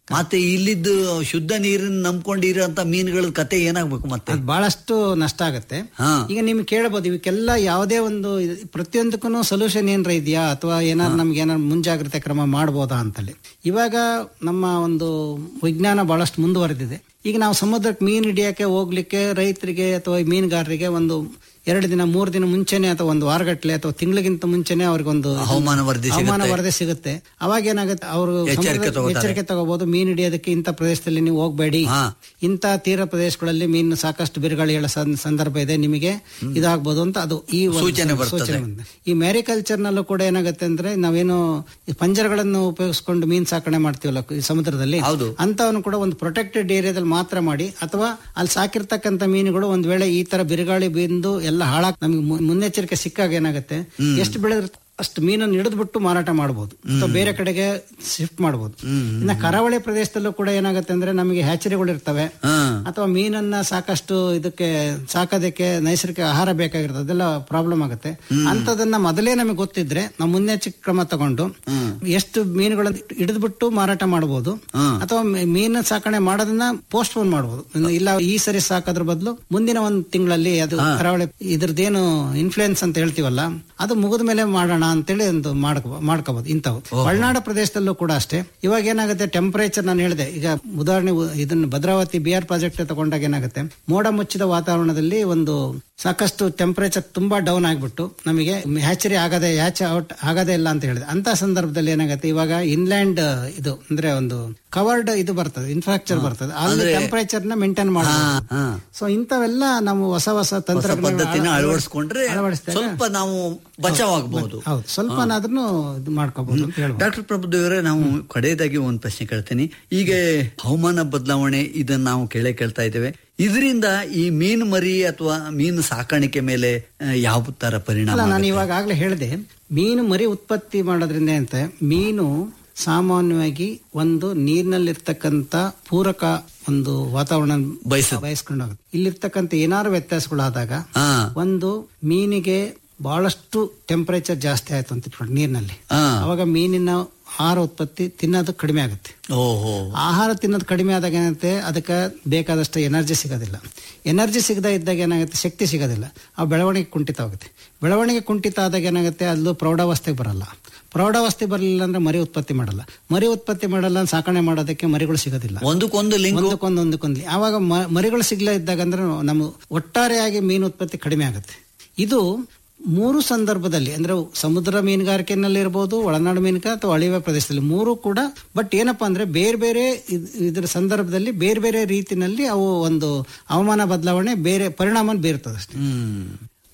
ಮತ್ತೆ ಇಲ್ಲಿದ್ದು ಶುದ್ಧ ನೀರನ್ನ ನಂಬ್ಕೊಂಡಿರೋಂತ ಮೀನುಗಳ ಕತೆ ಏನಾಗ್ಬೇಕು ಮತ್ತೆ ಅದು ಬಹಳಷ್ಟು ನಷ್ಟ ಆಗುತ್ತೆ ಹಾ. ಈಗ ನಿಮ್ಗೆ ಕೇಳಬಹುದು ಇವಕ್ಕೆಲ್ಲ ಯಾವುದೇ ಒಂದು ಇದು- ಪ್ರತಿಯೊಂದಕ್ಕೂ ಸೊಲ್ಯೂಷನ್ ಏನಾರ ಇದೆಯಾ ಅಥವಾ ಏನಾರು ನಮ್ಗೆ ಏನಾರು ಮುಂಜಾಗ್ರತೆ ಕ್ರಮ ಮಾಡ್ಬೋದಾ ಅಂತಲ್ಲಿ ಇವಾಗ ನಮ್ಮ ಒಂದು ವಿಜ್ಞಾನ ಬಹಳಷ್ಟು ಮುಂದುವರೆದಿದೆ ಈಗ ನಾವು ಸಮುದ್ರಕ್ಕೆ ಮೀನು ಹಿಡಿಯಕ್ಕೆ ಹೋಗ್ಲಿಕ್ಕೆ ರೈತರಿಗೆ ಅಥವಾ ಈ ಮೀನುಗಾರರಿಗೆ ಒಂದು ಎರಡು ದಿನ ಮೂರು ದಿನ ಮುಂಚೆನೆ ಅಥವಾ ಒಂದು ವಾರಗಟ್ಲೆ ಅಥವಾ ತಿಂಗಳಿಗಿಂತ ಮುಂಚೆನೆ ಅವ್ರಿಗೆ ಒಂದು ಹವಾಮಾನ ವರದಿ ಹವಾಮಾನ ಸಿಗುತ್ತೆ. ವರದಿ ಸಿಗುತ್ತೆ ಅವಾಗ ಏನಾಗುತ್ತೆ ಅವರು ಎಚ್ಚರಿಕೆ ತಗೋತಾರೆ. ಎಚ್ಚರಿಕೆ ತಗೋಬಹುದು ಮೀನು ಹಿಡಿಯೋದಕ್ಕೆ ಇಂಥ ಪ್ರದೇಶದಲ್ಲಿ ನೀವು ಹೋಗಬೇಡಿ ಹಾ. ಇಂಥ ತೀರ ಪ್ರದೇಶಗಳಲ್ಲಿ ಮೀನು ಸಾಕಷ್ಟು ಬಿರುಗಾಳಿಗಳ ಸಂ- ಸಂದರ್ಭ ಇದೆ ನಿಮಗೆ ಇದಾಗಬಹುದು ಅಂತ ಅದು ಈ ಒಂದು ಸೂಚನೆ ಬರ್ತದೆ. ಸೂಚನೆ ಬಂದಿದೆ. ಈ ಮ್ಯಾರಿಕಲ್ಚರ್ ನಲ್ಲೂ ಕೂಡ ಏನಾಗುತ್ತೆ ಅಂದ್ರೆ ನಾವೇನು ಈ ಪಂಜರಗಳನ್ನು ಉಪಯೋಗಿಸ್ಕೊಂಡು ಮೀನು ಸಾಕಣೆ ಮಾಡ್ತೀವಲ್ಲ ಈ ಸಮುದ್ರದಲ್ಲಿ ಹೌದು. ಅಂತವನ್ನು ಕೂಡ ಒಂದು ಪ್ರೊಟೆಕ್ಟೆಡ್ ಏರಿಯಾದಲ್ಲಿ ಮಾತ್ರ ಮಾಡಿ ಅಥವಾ ಅಲ್ಲಿ ಸಾಕಿರ್ತಕ್ಕಂಥ ಮೀನುಗಳು ಒಂದ್ ವೇಳೆ ಈ ತರ ಬಿರುಗಾಳಿ ಬಿಂದು ಎಲ್ಲ ಹಾಳಾಗ್ ನಮಗೆ ಮು- ಮುನ್ನೆಚ್ಚರಿಕೆ ಸಿಕ್ಕಾಗ ಏನಾಗುತ್ತೆ ಎಷ್ಟು ಬೆಳೆದಿರುತ್ತೆ ಅಷ್ಟು ಮೀನನ್ನು ಹಿಡಿದ್ಬಿಟ್ಟು ಮಾರಾಟ ಮಾಡಬಹುದು ಅಥವಾ ಬೇರೆ ಕಡೆಗೆ ಶಿಫ್ಟ್ ಮಾಡಬಹುದು ಇನ್ನ ಕರಾವಳಿ ಪ್ರದೇಶದಲ್ಲೂ ಕೂಡ ಏನಾಗುತ್ತೆ ಅಂದ್ರೆ ನಮಗೆ ಹ್ಯಾಚರಿಗಳು ಇರ್ತವೆ ಹಾ. ಅಥವಾ ಮೀನನ್ನ ಸಾಕಷ್ಟು ಇದಕ್ಕೆ ಸಾಕೋದಕ್ಕೆ ನೈಸರ್ಗಿಕ ಆಹಾರ ಬೇಕಾಗಿರ್ತದೆ ಅದೆಲ್ಲ ಪ್ರಾಬ್ಲಮ್ ಆಗುತ್ತೆ ಅಂತದನ್ನ ಮೊದಲೇ ನಮಗೆ ಗೊತ್ತಿದ್ರೆ ನಾವು ಮುನ್ನೆಚ್ಚರಿಕೆ ಕ್ರಮ ತಗೊಂಡು ಎಷ್ಟು ಮೀನುಗಳನ್ನು ಹಿಡಿದ್ಬಿಟ್ಟು ಮಾರಾಟ ಮಾಡಬಹುದು ಅಥವಾ ಮೀ- ಮೀನು ಸಾಕಣೆ ಮಾಡೋದನ್ನ ಪೋಸ್ಟ್ ಪೋನ್ ಮಾಡಬಹುದು ಇನ್ನು ಇಲ್ಲ ಈ ಸರಿ ಸಾಕೋದ್ರ ಬದಲು ಮುಂದಿನ ಒಂದು ತಿಂಗಳಲ್ಲಿ ಅದು ಕರಾವಳಿ ಇದ್ರದ್ದೇನು ಇನ್ಫ್ಲೂಯೆನ್ಸ್ ಅಂತ ಹೇಳ್ತೀವಲ್ಲ ಅದು ಮುಗಿದ ಮೇಲೆ ಮಾಡೋಣ ಅಂತೇಳಿ ಒಂದು ಮಾಡ್ಕೊ ಮಾಡ್ಕೋಬಹುದು ಇಂಥವು ಒಳನಾಡು ಪ್ರದೇಶದಲ್ಲೂ ಕೂಡ ಅಷ್ಟೇ ಇವಾಗ ಏನಾಗುತ್ತೆ ಟೆಂಪರೇಚರ್ ನಾನು ಹೇಳಿದೆ ಈಗ ಉದಾಹರಣೆ ಉ- ಇದನ್ನ ಭದ್ರಾವತಿ ಬಿ ಆರ್ ಪ್ರಾಜೆಕ್ಟ್ ತಗೊಂಡಾಗ ಏನಾಗುತ್ತೆ ಮೋಡ ಮುಚ್ಚಿದ ವಾತಾವರಣದಲ್ಲಿ ಒಂದು ಸಾಕಷ್ಟು ಟೆಂಪರೇಚರ್ ತುಂಬಾ ಡೌನ್ ಆಗ್ಬಿಟ್ಟು ನಮಗೆ ಹ್ಯಾಚರಿ ಆಗದೆ ಹ್ಯಾಚ್ ಔಟ್ ಆಗದೇ ಇಲ್ಲ ಅಂತ ಹೇಳಿದೆ ಅಂತ ಸಂದರ್ಭದಲ್ಲಿ ಏನಾಗುತ್ತೆ ಇವಾಗ ಇನ್ಲ್ಯಾಂಡ್ ಇದು ಅಂದ್ರೆ ಒಂದು ಕವರ್ಡ್ ಇದು ಬರ್ತದೆ ಇನ್ಫ್ರಾಸ್ಟ್ರಕ್ಚರ್ ಬರ್ತದೆ ಅಲ್ಲಿ ಟೆಂಪರೇಚರ್ ನ ಮೇಂಟೈನ್ ಮಾಡಬಹುದು ಹಾ. ಸೊ ಇಂಥವೆಲ್ಲ ನಾವು ಹೊಸ ಹೊಸ ಹೊಸ ತಂತ್ರಜ್ಞಾನ ಪದ್ಧತಿನ ಅಳವಡಿಸ್ಕೊಂಡ್ರೆ ಅಳವಡಿಸಿದಾಗ ಸ್ವಲ್ಪ ನಾವು ಬಚಾವಾಗಬಹುದು ಹೌದು ಸ್ವಲ್ಪನಾದ್ರೂ ಇದು ಮಾಡ್ಕೋಬಹುದು ಅಂತ ಹೇಳ್ಬೋದು ಡಾಕ್ಟರ್ ಪ್ರಭುದೇವರೇ ನಾವು ಕಡೆಯದಾಗಿ ಒಂದು ಪ್ರಶ್ನೆ ಕೇಳ್ತೀನಿ ಈಗ ಹವಾಮಾನ ಬದಲಾವಣೆ ಇದನ್ನ ನಾವು ಕೇಳೇ ಕೇಳ್ತಾ ಇದ್ದೇವೆ ಇದರಿಂದ ಈ ಮೀನು ಮರಿ ಅಥವಾ ಮೀನು ಸಾಕಾಣಿಕೆ ಮೇಲೆ ಆ, ಯಾವ ತರ ಪರಿಣಾಮ ಅಲ್ಲ ನಾನು ಆಗುತ್ತೆ? ಇವಾಗ ಆಗ್ಲೇ ಹೇಳಿದೆ ಮೀನು ಮರಿ ಉತ್ಪತ್ತಿ ಮಾಡೋದ್ರಿಂದ ಅಂತ ಮೀನು ಸಾಮಾನ್ಯವಾಗಿ ಒಂದು ನೀರಿನಲ್ಲಿರ್ತಕ್ಕಂಥ ಪೂರಕ ಒಂದು ವಾತಾವರಣ ಬಯಸುತ್ತೆ. ಬಯಸ್ಕೊಂಡು ಹೋಗುತ್ತೆ ಇಲ್ಲಿರ್ತಕ್ಕಂಥ ಏನಾದ್ರು ವ್ಯತ್ಯಾಸಗಳಾದಾಗ ಹಾ. ಒಂದು ಮೀನಿಗೆ ಬಹಳಷ್ಟು ಟೆಂಪರೇಚರ್ ಜಾಸ್ತಿ ಆಯ್ತು ಅಂತ ಇಟ್ಕೊಂಡು ನೀರಿನಲ್ಲಿ ಹಾ. ಅವಾಗ ಮೀನಿನ ಆಹಾರ ಉತ್ಪತ್ತಿ ತಿನ್ನೋದು ಕಡಿಮೆ ಆಗುತ್ತೆ ಓಹೋ ಆಹಾರ ತಿನ್ನೋದು ಕಡಿಮೆ ಆದಾಗ ಏನಾಗುತ್ತೆ ಅದಕ್ಕೆ ಬೇಕಾದಷ್ಟು ಎನರ್ಜಿ ಸಿಗೋದಿಲ್ಲ ಎನರ್ಜಿ ಸಿಗದ ಇದ್ದಾಗ ಏನಾಗುತ್ತೆ ಶಕ್ತಿ ಸಿಗೋದಿಲ್ಲ ಆ ಬೆಳವಣಿಗೆ ಕುಂಠಿತ ಆಗುತ್ತೆ ಬೆಳವಣಿಗೆ ಕುಂಠಿತ ಆದಾಗ ಏನಾಗುತ್ತೆ ಅದು ಪ್ರೌಢಾವಸ್ಥೆಗೆ ಬರಲ್ಲ ಪ್ರೌಢಾವಸ್ಥೆ ಬರಲಿಲ್ಲ ಅಂದ್ರೆ ಮರಿ ಉತ್ಪತ್ತಿ ಮಾಡಲ್ಲ ಮರಿ ಉತ್ಪತ್ತಿ ಮಾಡಲ್ಲ ಅಂದ್ರೆ ಸಾಕಣೆ ಮಾಡೋದಕ್ಕೆ ಮರಿಗಳು ಸಿಗೋದಿಲ್ಲ ಒಂದಕ್ಕೊಂದು ಲಿಂಕ್ ಒಂದಕ್ಕೊಂದು ಒಂದಕ್ಕೊಂದು ಆವಾಗ ಮ- ಮರಿಗಳು ಸಿಗ್ಲೇ ಇದ್ದಾಗ ಅಂದ್ರೆ ನಮ್ಮ ಒಟ್ಟಾರೆಯಾಗಿ ಮೀನು ಉತ್ಪತ್ತಿ ಕಡಿಮೆ ಆಗುತ್ತೆ ಇದು ಮೂರು ಸಂದರ್ಭದಲ್ಲಿ ಅಂದ್ರೆ ಸಮುದ್ರ ಮೀನುಗಾರಿಕೆನಲ್ಲಿ ಇರಬಹುದು ಒಳನಾಡು ಮೀನುಗಾರಿಕೆ ಅಥವಾ ಅಳಿವೆ ಪ್ರದೇಶದಲ್ಲಿ ಮೂರು ಕೂಡ ಬಟ್ ಏನಪ್ಪಾ ಅಂದ್ರೆ ಬೇರೆ ಬೇರೆ ಇದ್- ಇದರ ಸಂದರ್ಭದಲ್ಲಿ ಬೇರೆ ಬೇರೆ ರೀತಿನಲ್ಲಿ ಅವು ಒಂದು ಹವಾಮಾನ ಬದಲಾವಣೆ ಬೇರೆ ಪರಿಣಾಮ ಬೀರ್ತದೆ ಅಷ್ಟೇ ಹ್ಮ್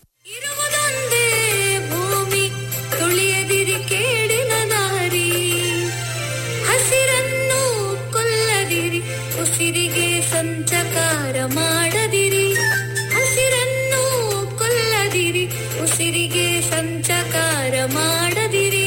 ಇರುವುದೊಂದೇ ಭೂಮಿ ತುಳಿಯದಿರಿ ಕೇಡಿನ ದಾರಿ ಹಸಿರನ್ನು ಕೊಲ್ಲದಿರಿ ಉಸಿರಿಗೆ ಸಂಚಕಾರ ಮಾಡದಿರಿ ಹಸಿರನ್ನು ಕೊಲ್ಲದಿರಿ ಉಸಿರಿಗೆ ಸಂಚಕಾರ ಮಾಡದಿರಿ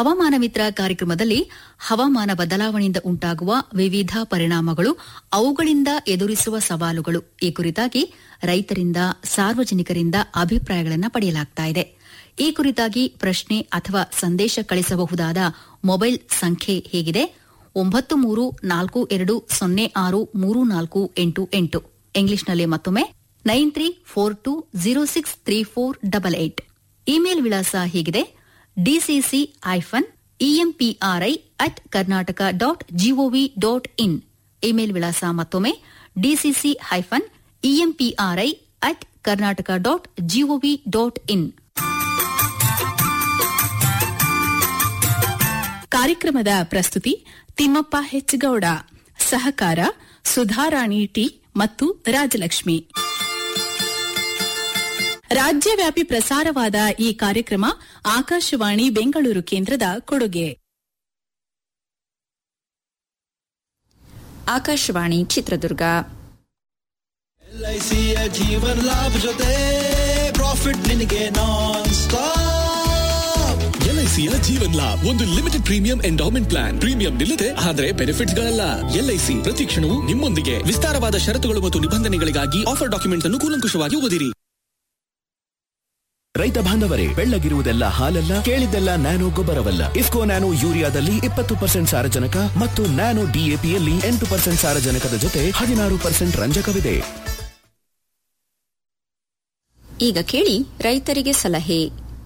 ಹವಾಮಾನ ಮಿತ್ರ ಕಾರ್ಯಕ್ರಮದಲ್ಲಿ ಹವಾಮಾನ ಬದಲಾವಣೆಯಿಂದ ಉಂಟಾಗುವ ವಿವಿಧ ಪರಿಣಾಮಗಳು ಅವುಗಳಿಂದ ಎದುರಿಸುವ ಸವಾಲುಗಳು ಈ ಕುರಿತಾಗಿ ರೈತರಿಂದ ಸಾರ್ವಜನಿಕರಿಂದ ಅಭಿಪ್ರಾಯಗಳನ್ನು ಪಡೆಯಲಾಗ್ತಾ ಇದೆ ಈ ಕುರಿತಾಗಿ ಪ್ರಶ್ನೆ ಅಥವಾ ಸಂದೇಶ ಕಳಿಸಬಹುದಾದ ಮೊಬೈಲ್ ಸಂಖ್ಯೆ ಹೇಗಿದೆ ಒಂಬತ್ತು ಮೂರು ನಾಲ್ಕು ಎರಡು ಸೊನ್ನೆ ಆರು ಮೂರು ನಾಲ್ಕು ಎಂಟು ಎಂಟು ಇಂಗ್ಲಿಷ್ನಲ್ಲಿ ಮತ್ತೊಮ್ಮೆ nine three four two zero six three four double eight email ವಿಳಾಸ ಹೀಗಿದೆ DCC hyphen EMPRI at Karnataka dot gov dot in email ವಿಳಾಸ ಮತ್ತೊಮ್ಮೆ DCC hyphen EMPRI at Karnataka dot gov dot in ಕಾರ್ಯಕ್ರಮದ ಪ್ರಸ್ತುತಿ ತಿಮ್ಮಪ್ಪ ಹೆಚ್ಚಗೌಡ ಸಹಕಾರ ಸುಧಾರಾಣಿ ಟಿ ಮತ್ತು ರಾಜಲಕ್ಷ್ಮಿ ರಾಜ್ಯವ್ಯಾಪಿ ಪ್ರಸಾರವಾದ ಈ ಕಾರ್ಯಕ್ರಮ ಆಕಾಶವಾಣಿ ಬೆಂಗಳೂರು ಕೇಂದ್ರದ ಕೊಡುಗೆ ಆಕಾಶವಾಣಿ ಚಿತ್ರದುರ್ಗ ಎಲ್ಐಸಿಯ ಜೀವನ ಲಾಭ ಜೊತೆ ಪ್ರಾಫಿಟ್ ನಿನಗೆ ನಾನ್ ಸ್ಟಾಪ್ ಎಲ್ಐಸಿಯ ಜೀವನ್ ಲಾಭ್ ಒಂದು limited premium endowment plan premium ನಿಲ್ಲದೆ ಆದರೆ ಬೆನಿಫಿಟ್ಸ್ ಗಳಲ್ಲ ಎಲ್ಐಸಿ ಪ್ರತಿ ಕ್ಷಣವೂ ನಿಮ್ಮೊಂದಿಗೆ ವಿಸ್ತಾರವಾದ ಷರತ್ತುಗಳು ಮತ್ತು ನಿಬಂಧನೆಗಳಿಗಾಗಿ ಆಫರ್ ಡಾಕ್ಯುಮೆಂಟ್ ಅನ್ನು ಕೂಲಂಕುಷವಾಗಿ ಓದಿರಿ ರೈತ ಬಾಂಧವರೇ ಬೆಳ್ಳಗಿರುವುದೆಲ್ಲ ಹಾಲಲ್ಲ ಕೇಳಿದ್ದೆಲ್ಲ ನ್ಯಾನೋ ಗೊಬ್ಬರವಲ್ಲ ಇಫ್ಕೋ ನ್ಯಾನೋ ಯೂರಿಯಾದಲ್ಲಿ ಇಪ್ಪತ್ತು ಪರ್ಸೆಂಟ್ ಸಾರಜನಕ ಮತ್ತು ನ್ಯಾನೋ ಡಿಎಪಿಯಲ್ಲಿ ಎಂಟು ಪರ್ಸೆಂಟ್ ಸಾರಜನಕದ ಜೊತೆ ಹದಿನಾರು ಪರ್ಸೆಂಟ್ ರಂಜಕವಿದೆ ಈಗ ಕೇಳಿ ರೈತರಿಗೆ ಸಲಹೆ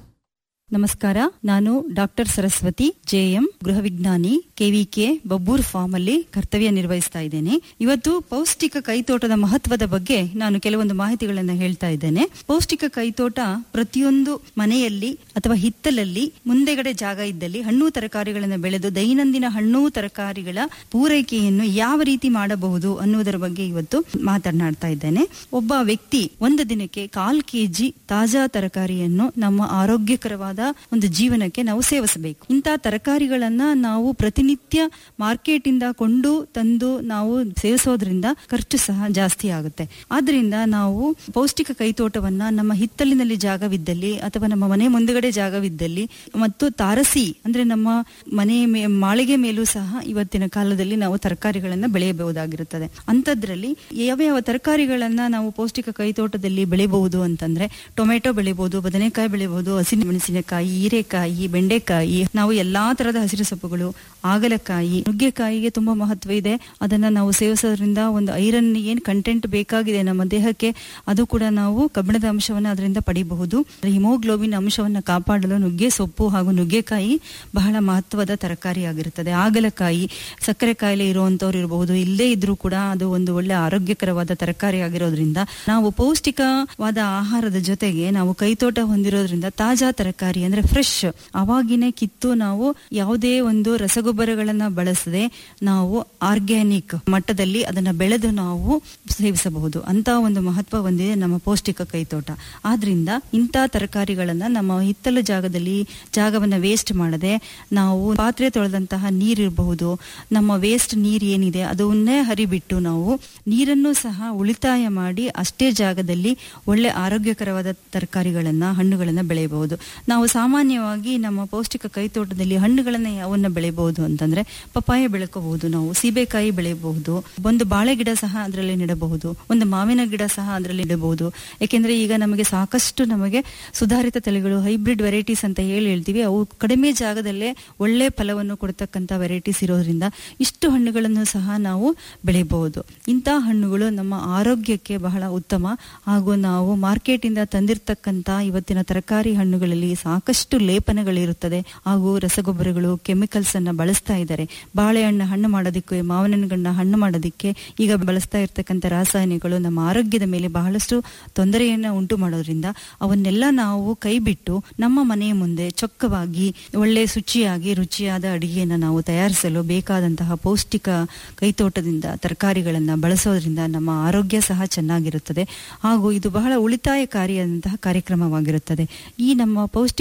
ನಮಸ್ಕಾರ ನಾನು ಡಾಕ್ಟರ್ ಸರಸ್ವತಿ ಜೆಎಂ ಗೃಹ ವಿಜ್ಞಾನಿ ಕೆವಿಕೆ ಬಬ್ಬೂರ್ ಫಾರ್ಮ್ ಅಲ್ಲಿ ಕರ್ತವ್ಯ ನಿರ್ವಹಿಸ್ತಾ ಇದ್ದೇನೆ ಇವತ್ತು ಪೌಷ್ಟಿಕ ಕೈತೋಟದ ಮಹತ್ವದ ಬಗ್ಗೆ ನಾನು ಕೆಲವೊಂದು ಮಾಹಿತಿಗಳನ್ನು ಹೇಳ್ತಾ ಇದ್ದೇನೆ ಪೌಷ್ಟಿಕ ಕೈತೋಟ ಪ್ರತಿಯೊಂದು ಮನೆಯಲ್ಲಿ ಅಥವಾ ಹಿತ್ತಲಲ್ಲಿ ಮುಂದೆಗಡೆ ಜಾಗ ಇದ್ದಲ್ಲಿ ಹಣ್ಣು ತರಕಾರಿಗಳನ್ನು ಬೆಳೆದು ದೈನಂದಿನ ಹಣ್ಣು ತರಕಾರಿಗಳ ಪೂರೈಕೆಯನ್ನು ಯಾವ ರೀತಿ ಮಾಡಬಹುದು ಅನ್ನುವುದರ ಬಗ್ಗೆ ಇವತ್ತು ಮಾತನಾಡ್ತಾ ಇದ್ದೇನೆ ಒಬ್ಬ ವ್ಯಕ್ತಿ ಒಂದು ದಿನಕ್ಕೆ ಕಾಲ್ ಕೆಜಿ ತಾಜಾ ತರಕಾರಿಯನ್ನು ನಮ್ಮ ಆರೋಗ್ಯಕರವಾದ ಒಂದು ಜೀವನಕ್ಕೆ ನಾವು ಸೇವಿಸಬೇಕು ಇಂತಹ ತರಕಾರಿಗಳನ್ನ ನಾವು ಪ್ರತಿನಿತ್ಯ ಮಾರ್ಕೆಟ್ ಇಂದ ಕೊಂಡು ತಂದು ನಾವು ಸೇವಿಸೋದ್ರಿಂದ ಖರ್ಚು ಸಹ ಜಾಸ್ತಿ ಆಗುತ್ತೆ ಆದ್ರಿಂದ ನಾವು ಪೌಷ್ಟಿಕ ಕೈತೋಟವನ್ನ ನಮ್ಮ ಹಿತ್ತಲಿನಲ್ಲಿ ಜಾಗವಿದ್ದಲ್ಲಿ ಅಥವಾ ನಮ್ಮ ಮನೆ ಮುಂದುಗಡೆ ಜಾಗವಿದ್ದಲ್ಲಿ ಮತ್ತು ತಾರಸಿ ಅಂದ್ರೆ ನಮ್ಮ ಮನೆ ಮೇ- ಮಾಳಿಗೆ ಮೇಲೂ ಸಹ ಇವತ್ತಿನ ಕಾಲದಲ್ಲಿ ನಾವು ತರಕಾರಿಗಳನ್ನ ಬೆಳೆಯಬಹುದಾಗಿರುತ್ತದೆ ಅಂತದ್ರಲ್ಲಿ ಯಾವ ಯಾವ ತರಕಾರಿಗಳನ್ನ ನಾವು ಪೌಷ್ಟಿಕ ಕೈತೋಟದಲ್ಲಿ ಬೆಳೆಯಬಹುದು ಅಂತಂದ್ರೆ ಟೊಮೆಟೊ ಬೆಳೆಯಬಹುದು ಬದನೆಕಾಯಿ ಬೆಳೆಯಬಹುದು ಹಸಿರು ಮೆಣಸಿನಕಾಯಿ ಹೀರೆಕಾಯಿ ಬೆಂಡೆಕಾಯಿ ನಾವು ಎಲ್ಲಾ ತರದ ಹಸಿರು ಸೊಪ್ಪುಗಳು ಆಗಲಕಾಯಿ ನುಗ್ಗೆಕಾಯಿಗೆ ತುಂಬಾ ಮಹತ್ವ ಇದೆ ಅದನ್ನ ನಾವು ಸೇವಿಸೋದ್ರಿಂದ ಒಂದು ಐರನ್ ಏನ್ ಕಂಟೆಂಟ್ ಬೇಕಾಗಿದೆ ನಮ್ಮ ದೇಹಕ್ಕೆ ಅದು ಕೂಡ ನಾವು ಕಬ್ಬಿಣದ ಅಂಶವನ್ನ ಅದರಿಂದ ಪಡಿಬಹುದು ಹಿಮೋಗ್ಲೋಬಿನ್ ಅಂಶವನ್ನ ಕಾಪಾಡಲು ನುಗ್ಗೆ ಸೊಪ್ಪು ಹಾಗೂ ನುಗ್ಗೆಕಾಯಿ ಬಹಳ ಮಹತ್ವದ ತರಕಾರಿ ಆಗಿರುತ್ತದೆ ಆಗಲಕಾಯಿ ಸಕ್ಕರೆ ಕಾಯಿಲೆ ಇರುವಂತವ್ರು ಇರಬಹುದು ಇಲ್ಲೇ ಇದ್ರೂ ಕೂಡ ಅದು ಒಂದು ಒಳ್ಳೆ ಆರೋಗ್ಯಕರವಾದ ತರಕಾರಿ ಆಗಿರೋದ್ರಿಂದ ನಾವು ಪೌಷ್ಟಿಕವಾದ ಆಹಾರದ ಜೊತೆಗೆ ನಾವು ಕೈತೋಟ ಹೊಂದಿರೋದ್ರಿಂದ ತಾಜಾ ತರಕಾರಿ ಅಂದ್ರೆ ಫ್ರೆಶ್ ಅವಾಗಿನೇ ಕಿತ್ತು ನಾವು ಯಾವುದೇ ಒಂದು ರಸಗೊಬ್ಬರಗಳನ್ನ ಬಳಸದೆ ನಾವು ಆರ್ಗ್ಯಾನಿಕ್ ಮಟ್ಟದಲ್ಲಿ ಅದನ್ನ ಬೆಳೆದು ನಾವು ಸೇವಿಸಬಹುದು ಅಂತ ಒಂದು ಮಹತ್ವ ಹೊಂದಿದೆ ನಮ್ಮ ಪೌಷ್ಟಿಕ ಕೈತೋಟ ಆದ್ರಿಂದ ಇಂಥ ತರಕಾರಿಗಳನ್ನ ನಮ್ಮ ಹಿತ್ತಲು ಜಾಗದಲ್ಲಿ ಜಾಗವನ್ನ ವೇಸ್ಟ್ ಮಾಡದೆ ನಾವು ಪಾತ್ರೆ ತೊಳೆದಂತಹ ನೀರಿರಬಹುದು ನಮ್ಮ ವೇಸ್ಟ್ ನೀರ್ ಏನಿದೆ ಅದನ್ನೇ ಹರಿಬಿಟ್ಟು ನಾವು ನೀರನ್ನು ಸಹ ಉಳಿತಾಯ ಮಾಡಿ ಅಷ್ಟೇ ಜಾಗದಲ್ಲಿ ಒಳ್ಳೆ ಆರೋಗ್ಯಕರವಾದ ತರಕಾರಿಗಳನ್ನ ಹಣ್ಣುಗಳನ್ನ ಬೆಳೆಯಬಹುದು ನಾವು ಸಾಮಾನ್ಯವಾಗಿ ನಮ್ಮ ಪೌಷ್ಟಿಕ ಕೈತೋಟದಲ್ಲಿ ಹಣ್ಣುಗಳನ್ನ ಯಾವನ್ನ ಬೆಳೆಯಬಹುದು ಅಂತಂದ್ರೆ ಪಪ್ಪಾಯ ಬೆಳ್ಕೋಬಹುದು ನಾವು ಸೀಬೆಕಾಯಿ ಬೆಳೆಯಬಹುದು ಒಂದು ಬಾಳೆ ಗಿಡ ಸಹ ಅದರಲ್ಲಿ ನೆಡಬಹುದು ಒಂದು ಮಾವಿನ ಗಿಡ ಸಹ ಅದರಲ್ಲಿ ಇಡಬಹುದು ಯಾಕೆಂದ್ರೆ ಈಗ ನಮಗೆ ಸಾಕಷ್ಟು ನಮಗೆ ಸುಧಾರಿತ ತಳಿಗಳು ಹೈಬ್ರಿಡ್ ವೆರೈಟೀಸ್ ಅಂತ ಹೇಳಿ ಹೇಳ್ತೀವಿ ಅವು ಕಡಿಮೆ ಜಾಗದಲ್ಲೇ ಒಳ್ಳೆ ಫಲವನ್ನು ಕೊಡ್ತಕ್ಕಂಥ ವೆರೈಟೀಸ್ ಇರೋದ್ರಿಂದ ಇಷ್ಟು ಹಣ್ಣುಗಳನ್ನು ಸಹ ನಾವು ಬೆಳೆಯಬಹುದು ಇಂತಹ ಹಣ್ಣುಗಳು ನಮ್ಮ ಆರೋಗ್ಯಕ್ಕೆ ಬಹಳ ಉತ್ತಮ ಹಾಗೂ ನಾವು ಮಾರ್ಕೆಟ್ ಇಂದ ತಂದಿರತಕ್ಕಂತ ಇವತ್ತಿನ ತರಕಾರಿ ಹಣ್ಣುಗಳಲ್ಲಿ ಸಾಕಷ್ಟು ಲೇಪನಗಳಿರುತ್ತದೆ ಹಾಗೂ ರಸಗೊಬ್ಬರಗಳು ಕೆಮಿಕಲ್ಸ್ ಅನ್ನ ಬಳಸ್ತಾ ಇದ್ದಾರೆ ಬಾಳೆಹಣ್ಣು ಹಣ್ಣು ಮಾಡೋದಕ್ಕೆ ಮಾವಿನ ಹಣ್ಣುಗಳನ್ನ ಹಣ್ಣು ಮಾಡೋದಕ್ಕೆ ಈಗ ಬಳಸ್ತಾ ಇರ್ತಕ್ಕಂಥ ರಾಸಾಯನಿಕಗಳು ನಮ್ಮ ಆರೋಗ್ಯದ ಮೇಲೆ ಬಹಳಷ್ಟು ತೊಂದರೆಯನ್ನ ಉಂಟು ಮಾಡೋದ್ರಿಂದ ಅವನ್ನೆಲ್ಲ ನಾವು ಕೈ ಬಿಟ್ಟು ನಮ್ಮ ಮನೆಯ ಮುಂದೆ ಚೊಕ್ಕವಾಗಿ ಒಳ್ಳೆ ಶುಚಿಯಾಗಿ ರುಚಿಯಾದ ಅಡಿಗೆಯನ್ನ ನಾವು ತಯಾರಿಸಲು ಬೇಕಾದಂತಹ ಪೌಷ್ಟಿಕ ಕೈತೋಟದಿಂದ ತರಕಾರಿಗಳನ್ನ ಬಳಸೋದ್ರಿಂದ ನಮ್ಮ ಆರೋಗ್ಯ ಸಹ ಚೆನ್ನಾಗಿರುತ್ತದೆ ಹಾಗೂ ಇದು ಬಹಳ ಉಳಿತಾಯಕಾರಿಯಾದಂತಹ ಕಾರ್ಯಕ್ರಮವಾಗಿರುತ್ತದೆ ಈ ನಮ್ಮ ಪೌಷ್ಟಿಕ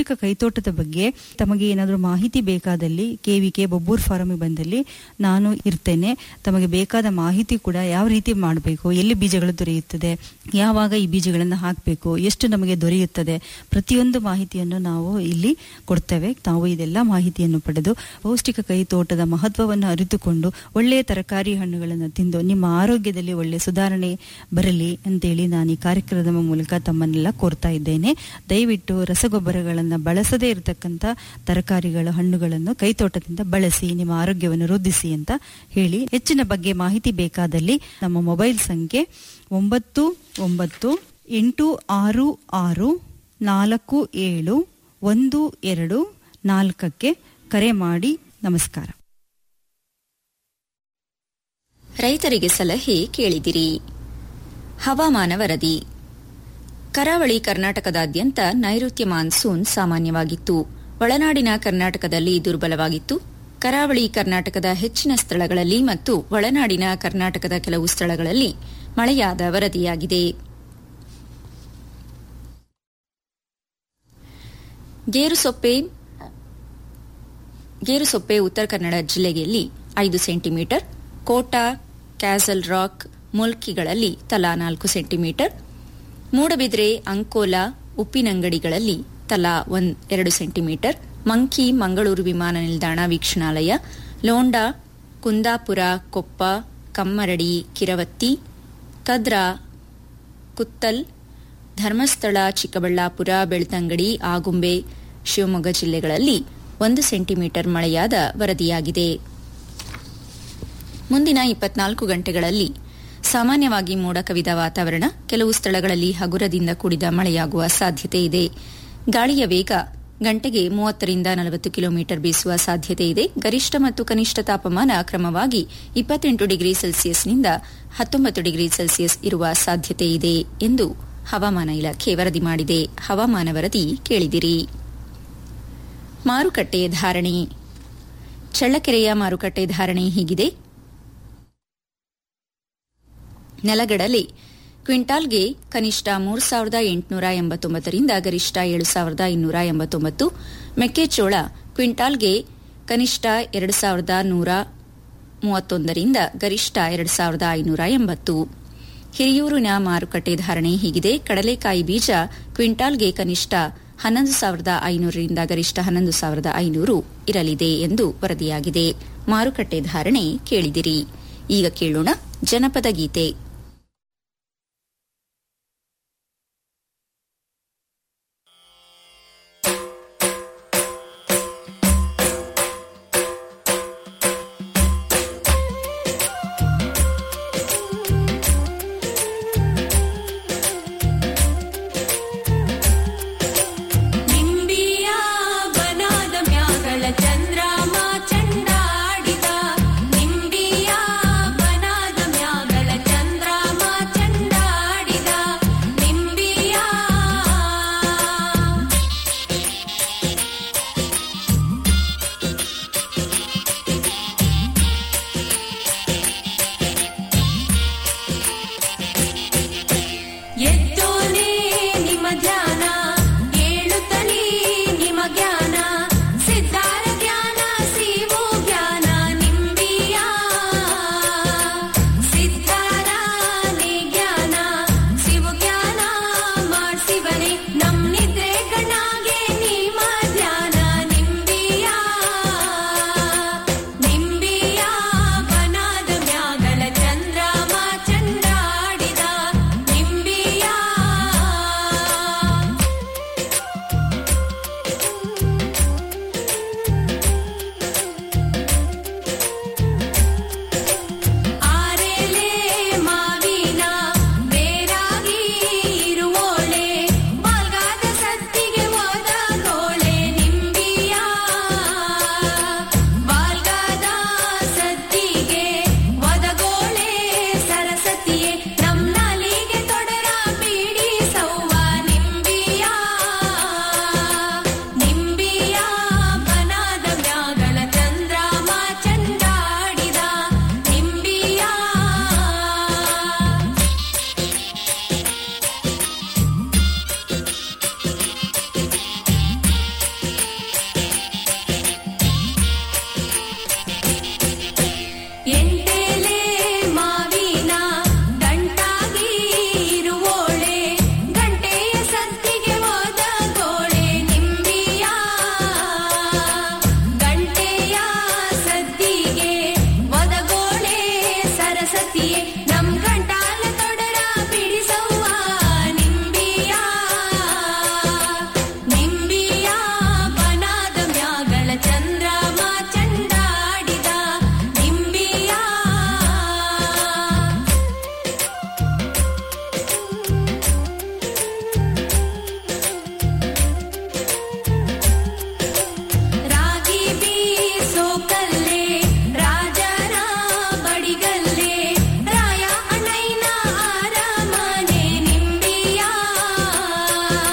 ಪೌಷ್ಟಿಕ ಕೈತೋಟದ ಬಗ್ಗೆ ತಮಗೆ ಏನಾದರೂ ಮಾಹಿತಿ ಬೇಕಾದಲ್ಲಿ ಕೆವಿಕೆ ಬೊಬ್ಬೂರ್ ಫಾರಮಿಗೆ ಬಂದಲ್ಲಿ ನಾನು ಇರ್ತೇನೆ ತಮಗೆ ಬೇಕಾದ ಮಾಹಿತಿ ಕೂಡ ಯಾವ ರೀತಿ ಮಾಡಬೇಕು ಎಲ್ಲಿ ಬೀಜಗಳು ದೊರೆಯುತ್ತದೆ ಯಾವಾಗ ಈ ಬೀಜಗಳನ್ನು ಹಾಕಬೇಕು ಎಷ್ಟು ನಮಗೆ ದೊರೆಯುತ್ತದೆ ಪ್ರತಿಯೊಂದು ಮಾಹಿತಿಯನ್ನು ನಾವು ಇಲ್ಲಿ ಕೊಡ್ತೇವೆ ತಾವು ಇದೆಲ್ಲ ಮಾಹಿತಿಯನ್ನು ಪಡೆದು ಪೌಷ್ಟಿಕ ಕೈ ತೋಟದ ಮಹತ್ವವನ್ನು ಅರಿತುಕೊಂಡು ಒಳ್ಳೆಯ ತರಕಾರಿ ಹಣ್ಣುಗಳನ್ನು ತಿಂದು ನಿಮ್ಮ ಆರೋಗ್ಯದಲ್ಲಿ ಒಳ್ಳೆಯ ಸುಧಾರಣೆ ಬರಲಿ ಅಂತೇಳಿ ನಾನು ಈ ಕಾರ್ಯಕ್ರಮದ ಮೂಲಕ ತಮ್ಮನ್ನೆಲ್ಲ ಕೋರ್ತಾ ಇದ್ದೇನೆ ದಯವಿಟ್ಟು ರಸಗೊಬ್ಬರಗಳನ್ನು ಬಳಸದೇ ಇರತಕ್ಕಂಥ ತರಕಾರಿಗಳ ಹಣ್ಣುಗಳನ್ನು ಕೈತೋಟದಿಂದ ಬಳಸಿ ನಿಮ್ಮ ಆರೋಗ್ಯವನ್ನು ವೃದ್ಧಿಸಿ ಅಂತ ಹೇಳಿ ಹೆಚ್ಚಿನ ಬಗ್ಗೆ ಮಾಹಿತಿ ಬೇಕಾದಲ್ಲಿ ನಮ್ಮ ಮೊಬೈಲ್ ಸಂಖ್ಯೆ ಒಂಬತ್ತು ಒಂಬತ್ತು ಎಂಟು ಆರು ಆರು ನಾಲ್ಕು ಏಳು ಒಂದು ಎರಡು ನಾಲ್ಕಕ್ಕೆ ಕರೆ ಮಾಡಿ ನಮಸ್ಕಾರ ರೈತರಿಗೆ ಸಲಹೆ ಕೇಳಿದಿರಿ ಹವಾಮಾನ ವರದಿ ಕರಾವಳಿ ಕರ್ನಾಟಕದಾದ್ಯಂತ ನೈಋತ್ಯ ಮಾನ್ಸೂನ್ ಸಾಮಾನ್ಯವಾಗಿತ್ತು ಒಳನಾಡಿನ ಕರ್ನಾಟಕದಲ್ಲಿ ದುರ್ಬಲವಾಗಿತ್ತು ಕರಾವಳಿ ಕರ್ನಾಟಕದ ಹೆಚ್ಚಿನ ಸ್ಥಳಗಳಲ್ಲಿ ಮತ್ತು ಒಳನಾಡಿನ ಕರ್ನಾಟಕದ ಕೆಲವು ಸ್ಥಳಗಳಲ್ಲಿ ಮಳೆಯಾದ ವರದಿಯಾಗಿದೆ ಗೇರುಸೊಪ್ಪೆ ಗೇರುಸೊಪ್ಪೆ ಉತ್ತರ ಕನ್ನಡ ಜಿಲ್ಲೆಯಲ್ಲಿ ಐದು ಸೆಂಟಿಮೀಟರ್ ಕೋಟಾ ಕ್ಯಾಸಲ್ ರಾಕ್ ಮುಲ್ಕಿಗಳಲ್ಲಿ ತಲಾ ನಾಲ್ಕು ಸೆಂಟಿಮೀಟರ್ ಮೂಡಬಿದ್ರೆ ಅಂಕೋಲಾ ಉಪ್ಪಿನಂಗಡಿಗಳಲ್ಲಿ ತಲಾ ಒಂದ್ ಎರಡು ಸೆಂಟಿಮೀಟರ್ ಮಂಕಿ ಮಂಗಳೂರು ವಿಮಾನ ನಿಲ್ದಾಣ ವೀಕ್ಷಣಾಲಯ ಲೋಂಡಾ ಕುಂದಾಪುರ ಕೊಪ್ಪ ಕಮ್ಮರಡಿ ಕಿರವತ್ತಿ ಕದ್ರಾ ಕುತ್ತಲ್ ಧರ್ಮಸ್ಥಳ ಚಿಕ್ಕಬಳ್ಳಾಪುರ ಬೆಳ್ತಂಗಡಿ ಆಗುಂಬೆ ಶಿವಮೊಗ್ಗ ಜಿಲ್ಲೆಗಳಲ್ಲಿ ಒಂದು ಸೆಂಟಿಮೀಟರ್ ಮಳೆಯಾದ ವರದಿಯಾಗಿದೆ ಮುಂದಿನ ಇಪ್ಪತ್ನಾಲ್ಕು ಗಂಟೆಗಳಲ್ಲಿ ಸಾಮಾನ್ಯವಾಗಿ ಮೋಡ ಕವಿದ ವಾತಾವರಣ ಕೆಲವು ಸ್ಥಳಗಳಲ್ಲಿ ಹಗುರದಿಂದ ಕೂಡಿದ ಮಳೆಯಾಗುವ ಸಾಧ್ಯತೆ ಇದೆ ಗಾಳಿಯ ವೇಗ ಗಂಟೆಗೆ ಮೂವತ್ತರಿಂದ ನಲವತ್ತು ಕಿಲೋಮೀಟರ್ ಬೀಸುವ ಸಾಧ್ಯತೆ ಇದೆ ಗರಿಷ್ಠ ಮತ್ತು ಕನಿಷ್ಠ ತಾಪಮಾನ ಕ್ರಮವಾಗಿ ಇಪ್ಪತ್ತೆಂಟು ಡಿಗ್ರಿ ಸೆಲ್ಸಿಯಸ್ನಿಂದ ಹತ್ತೊಂಬತ್ತು ಡಿಗ್ರಿ ಸೆಲ್ಸಿಯಸ್ ಇರುವ ಸಾಧ್ಯತೆ ಇದೆ ಎಂದು ಹವಾಮಾನ ಇಲಾಖೆ ವರದಿ ಮಾಡಿದೆ ಹವಾಮಾನ ವರದಿ ಕೇಳಿದಿರಿ ಮಾರುಕಟ್ಟೆ ಧಾರಣೆ ಚಳ್ಳಕೆರೆಯ ಮಾರುಕಟ್ಟೆ ಧಾರಣೆ ಹೀಗಿದೆ ನೆಲಗಡಲೆ ಕ್ವಿಂಟಾಲ್ಗೆ ಕನಿಷ್ಠ ಮೂರು ಸಾವಿರದ ಎಂಟುನೂರ ಎಂಬತ್ತೊಂಬತ್ತರಿಂದ ಗರಿಷ್ಠ ಏಳು ಸಾವಿರದ ಇನ್ನೂರ ಎಂಬತ್ತೊಂಬತ್ತು ಮೆಕ್ಕೆಜೋಳ ಕ್ವಿಂಟಾಲ್ಗೆ ಕನಿಷ್ಠ ಎರಡು ಸಾವಿರದ ನೂರ ಮೂವತ್ತೊಂದರಿಂದ ಗರಿಷ್ಠ ಎರಡು ಸಾವಿರದ ಐನೂರ ಎಂಬತ್ತು ಹಿರಿಯೂರಿನ ಮಾರುಕಟ್ಟೆ ಧಾರಣೆ ಹೀಗಿದೆ ಕಡಲೆಕಾಯಿ ಬೀಜ ಕ್ವಿಂಟಾಲ್ಗೆ ಕನಿಷ್ಠ ಹನ್ನೊಂದು ಸಾವಿರದ ಐನೂರರಿಂದ ಗರಿಷ್ಠ ಹನ್ನೊಂದು ಸಾವಿರದ ಐನೂರು ಇರಲಿದೆ ಎಂದು ವರದಿಯಾಗಿದೆ ಮಾರುಕಟ್ಟೆ ಧಾರಣೆ ಕೇಳಿದಿರಿ ಈಗ ಕೇಳೋಣ ಜನಪದ ಗೀತೆ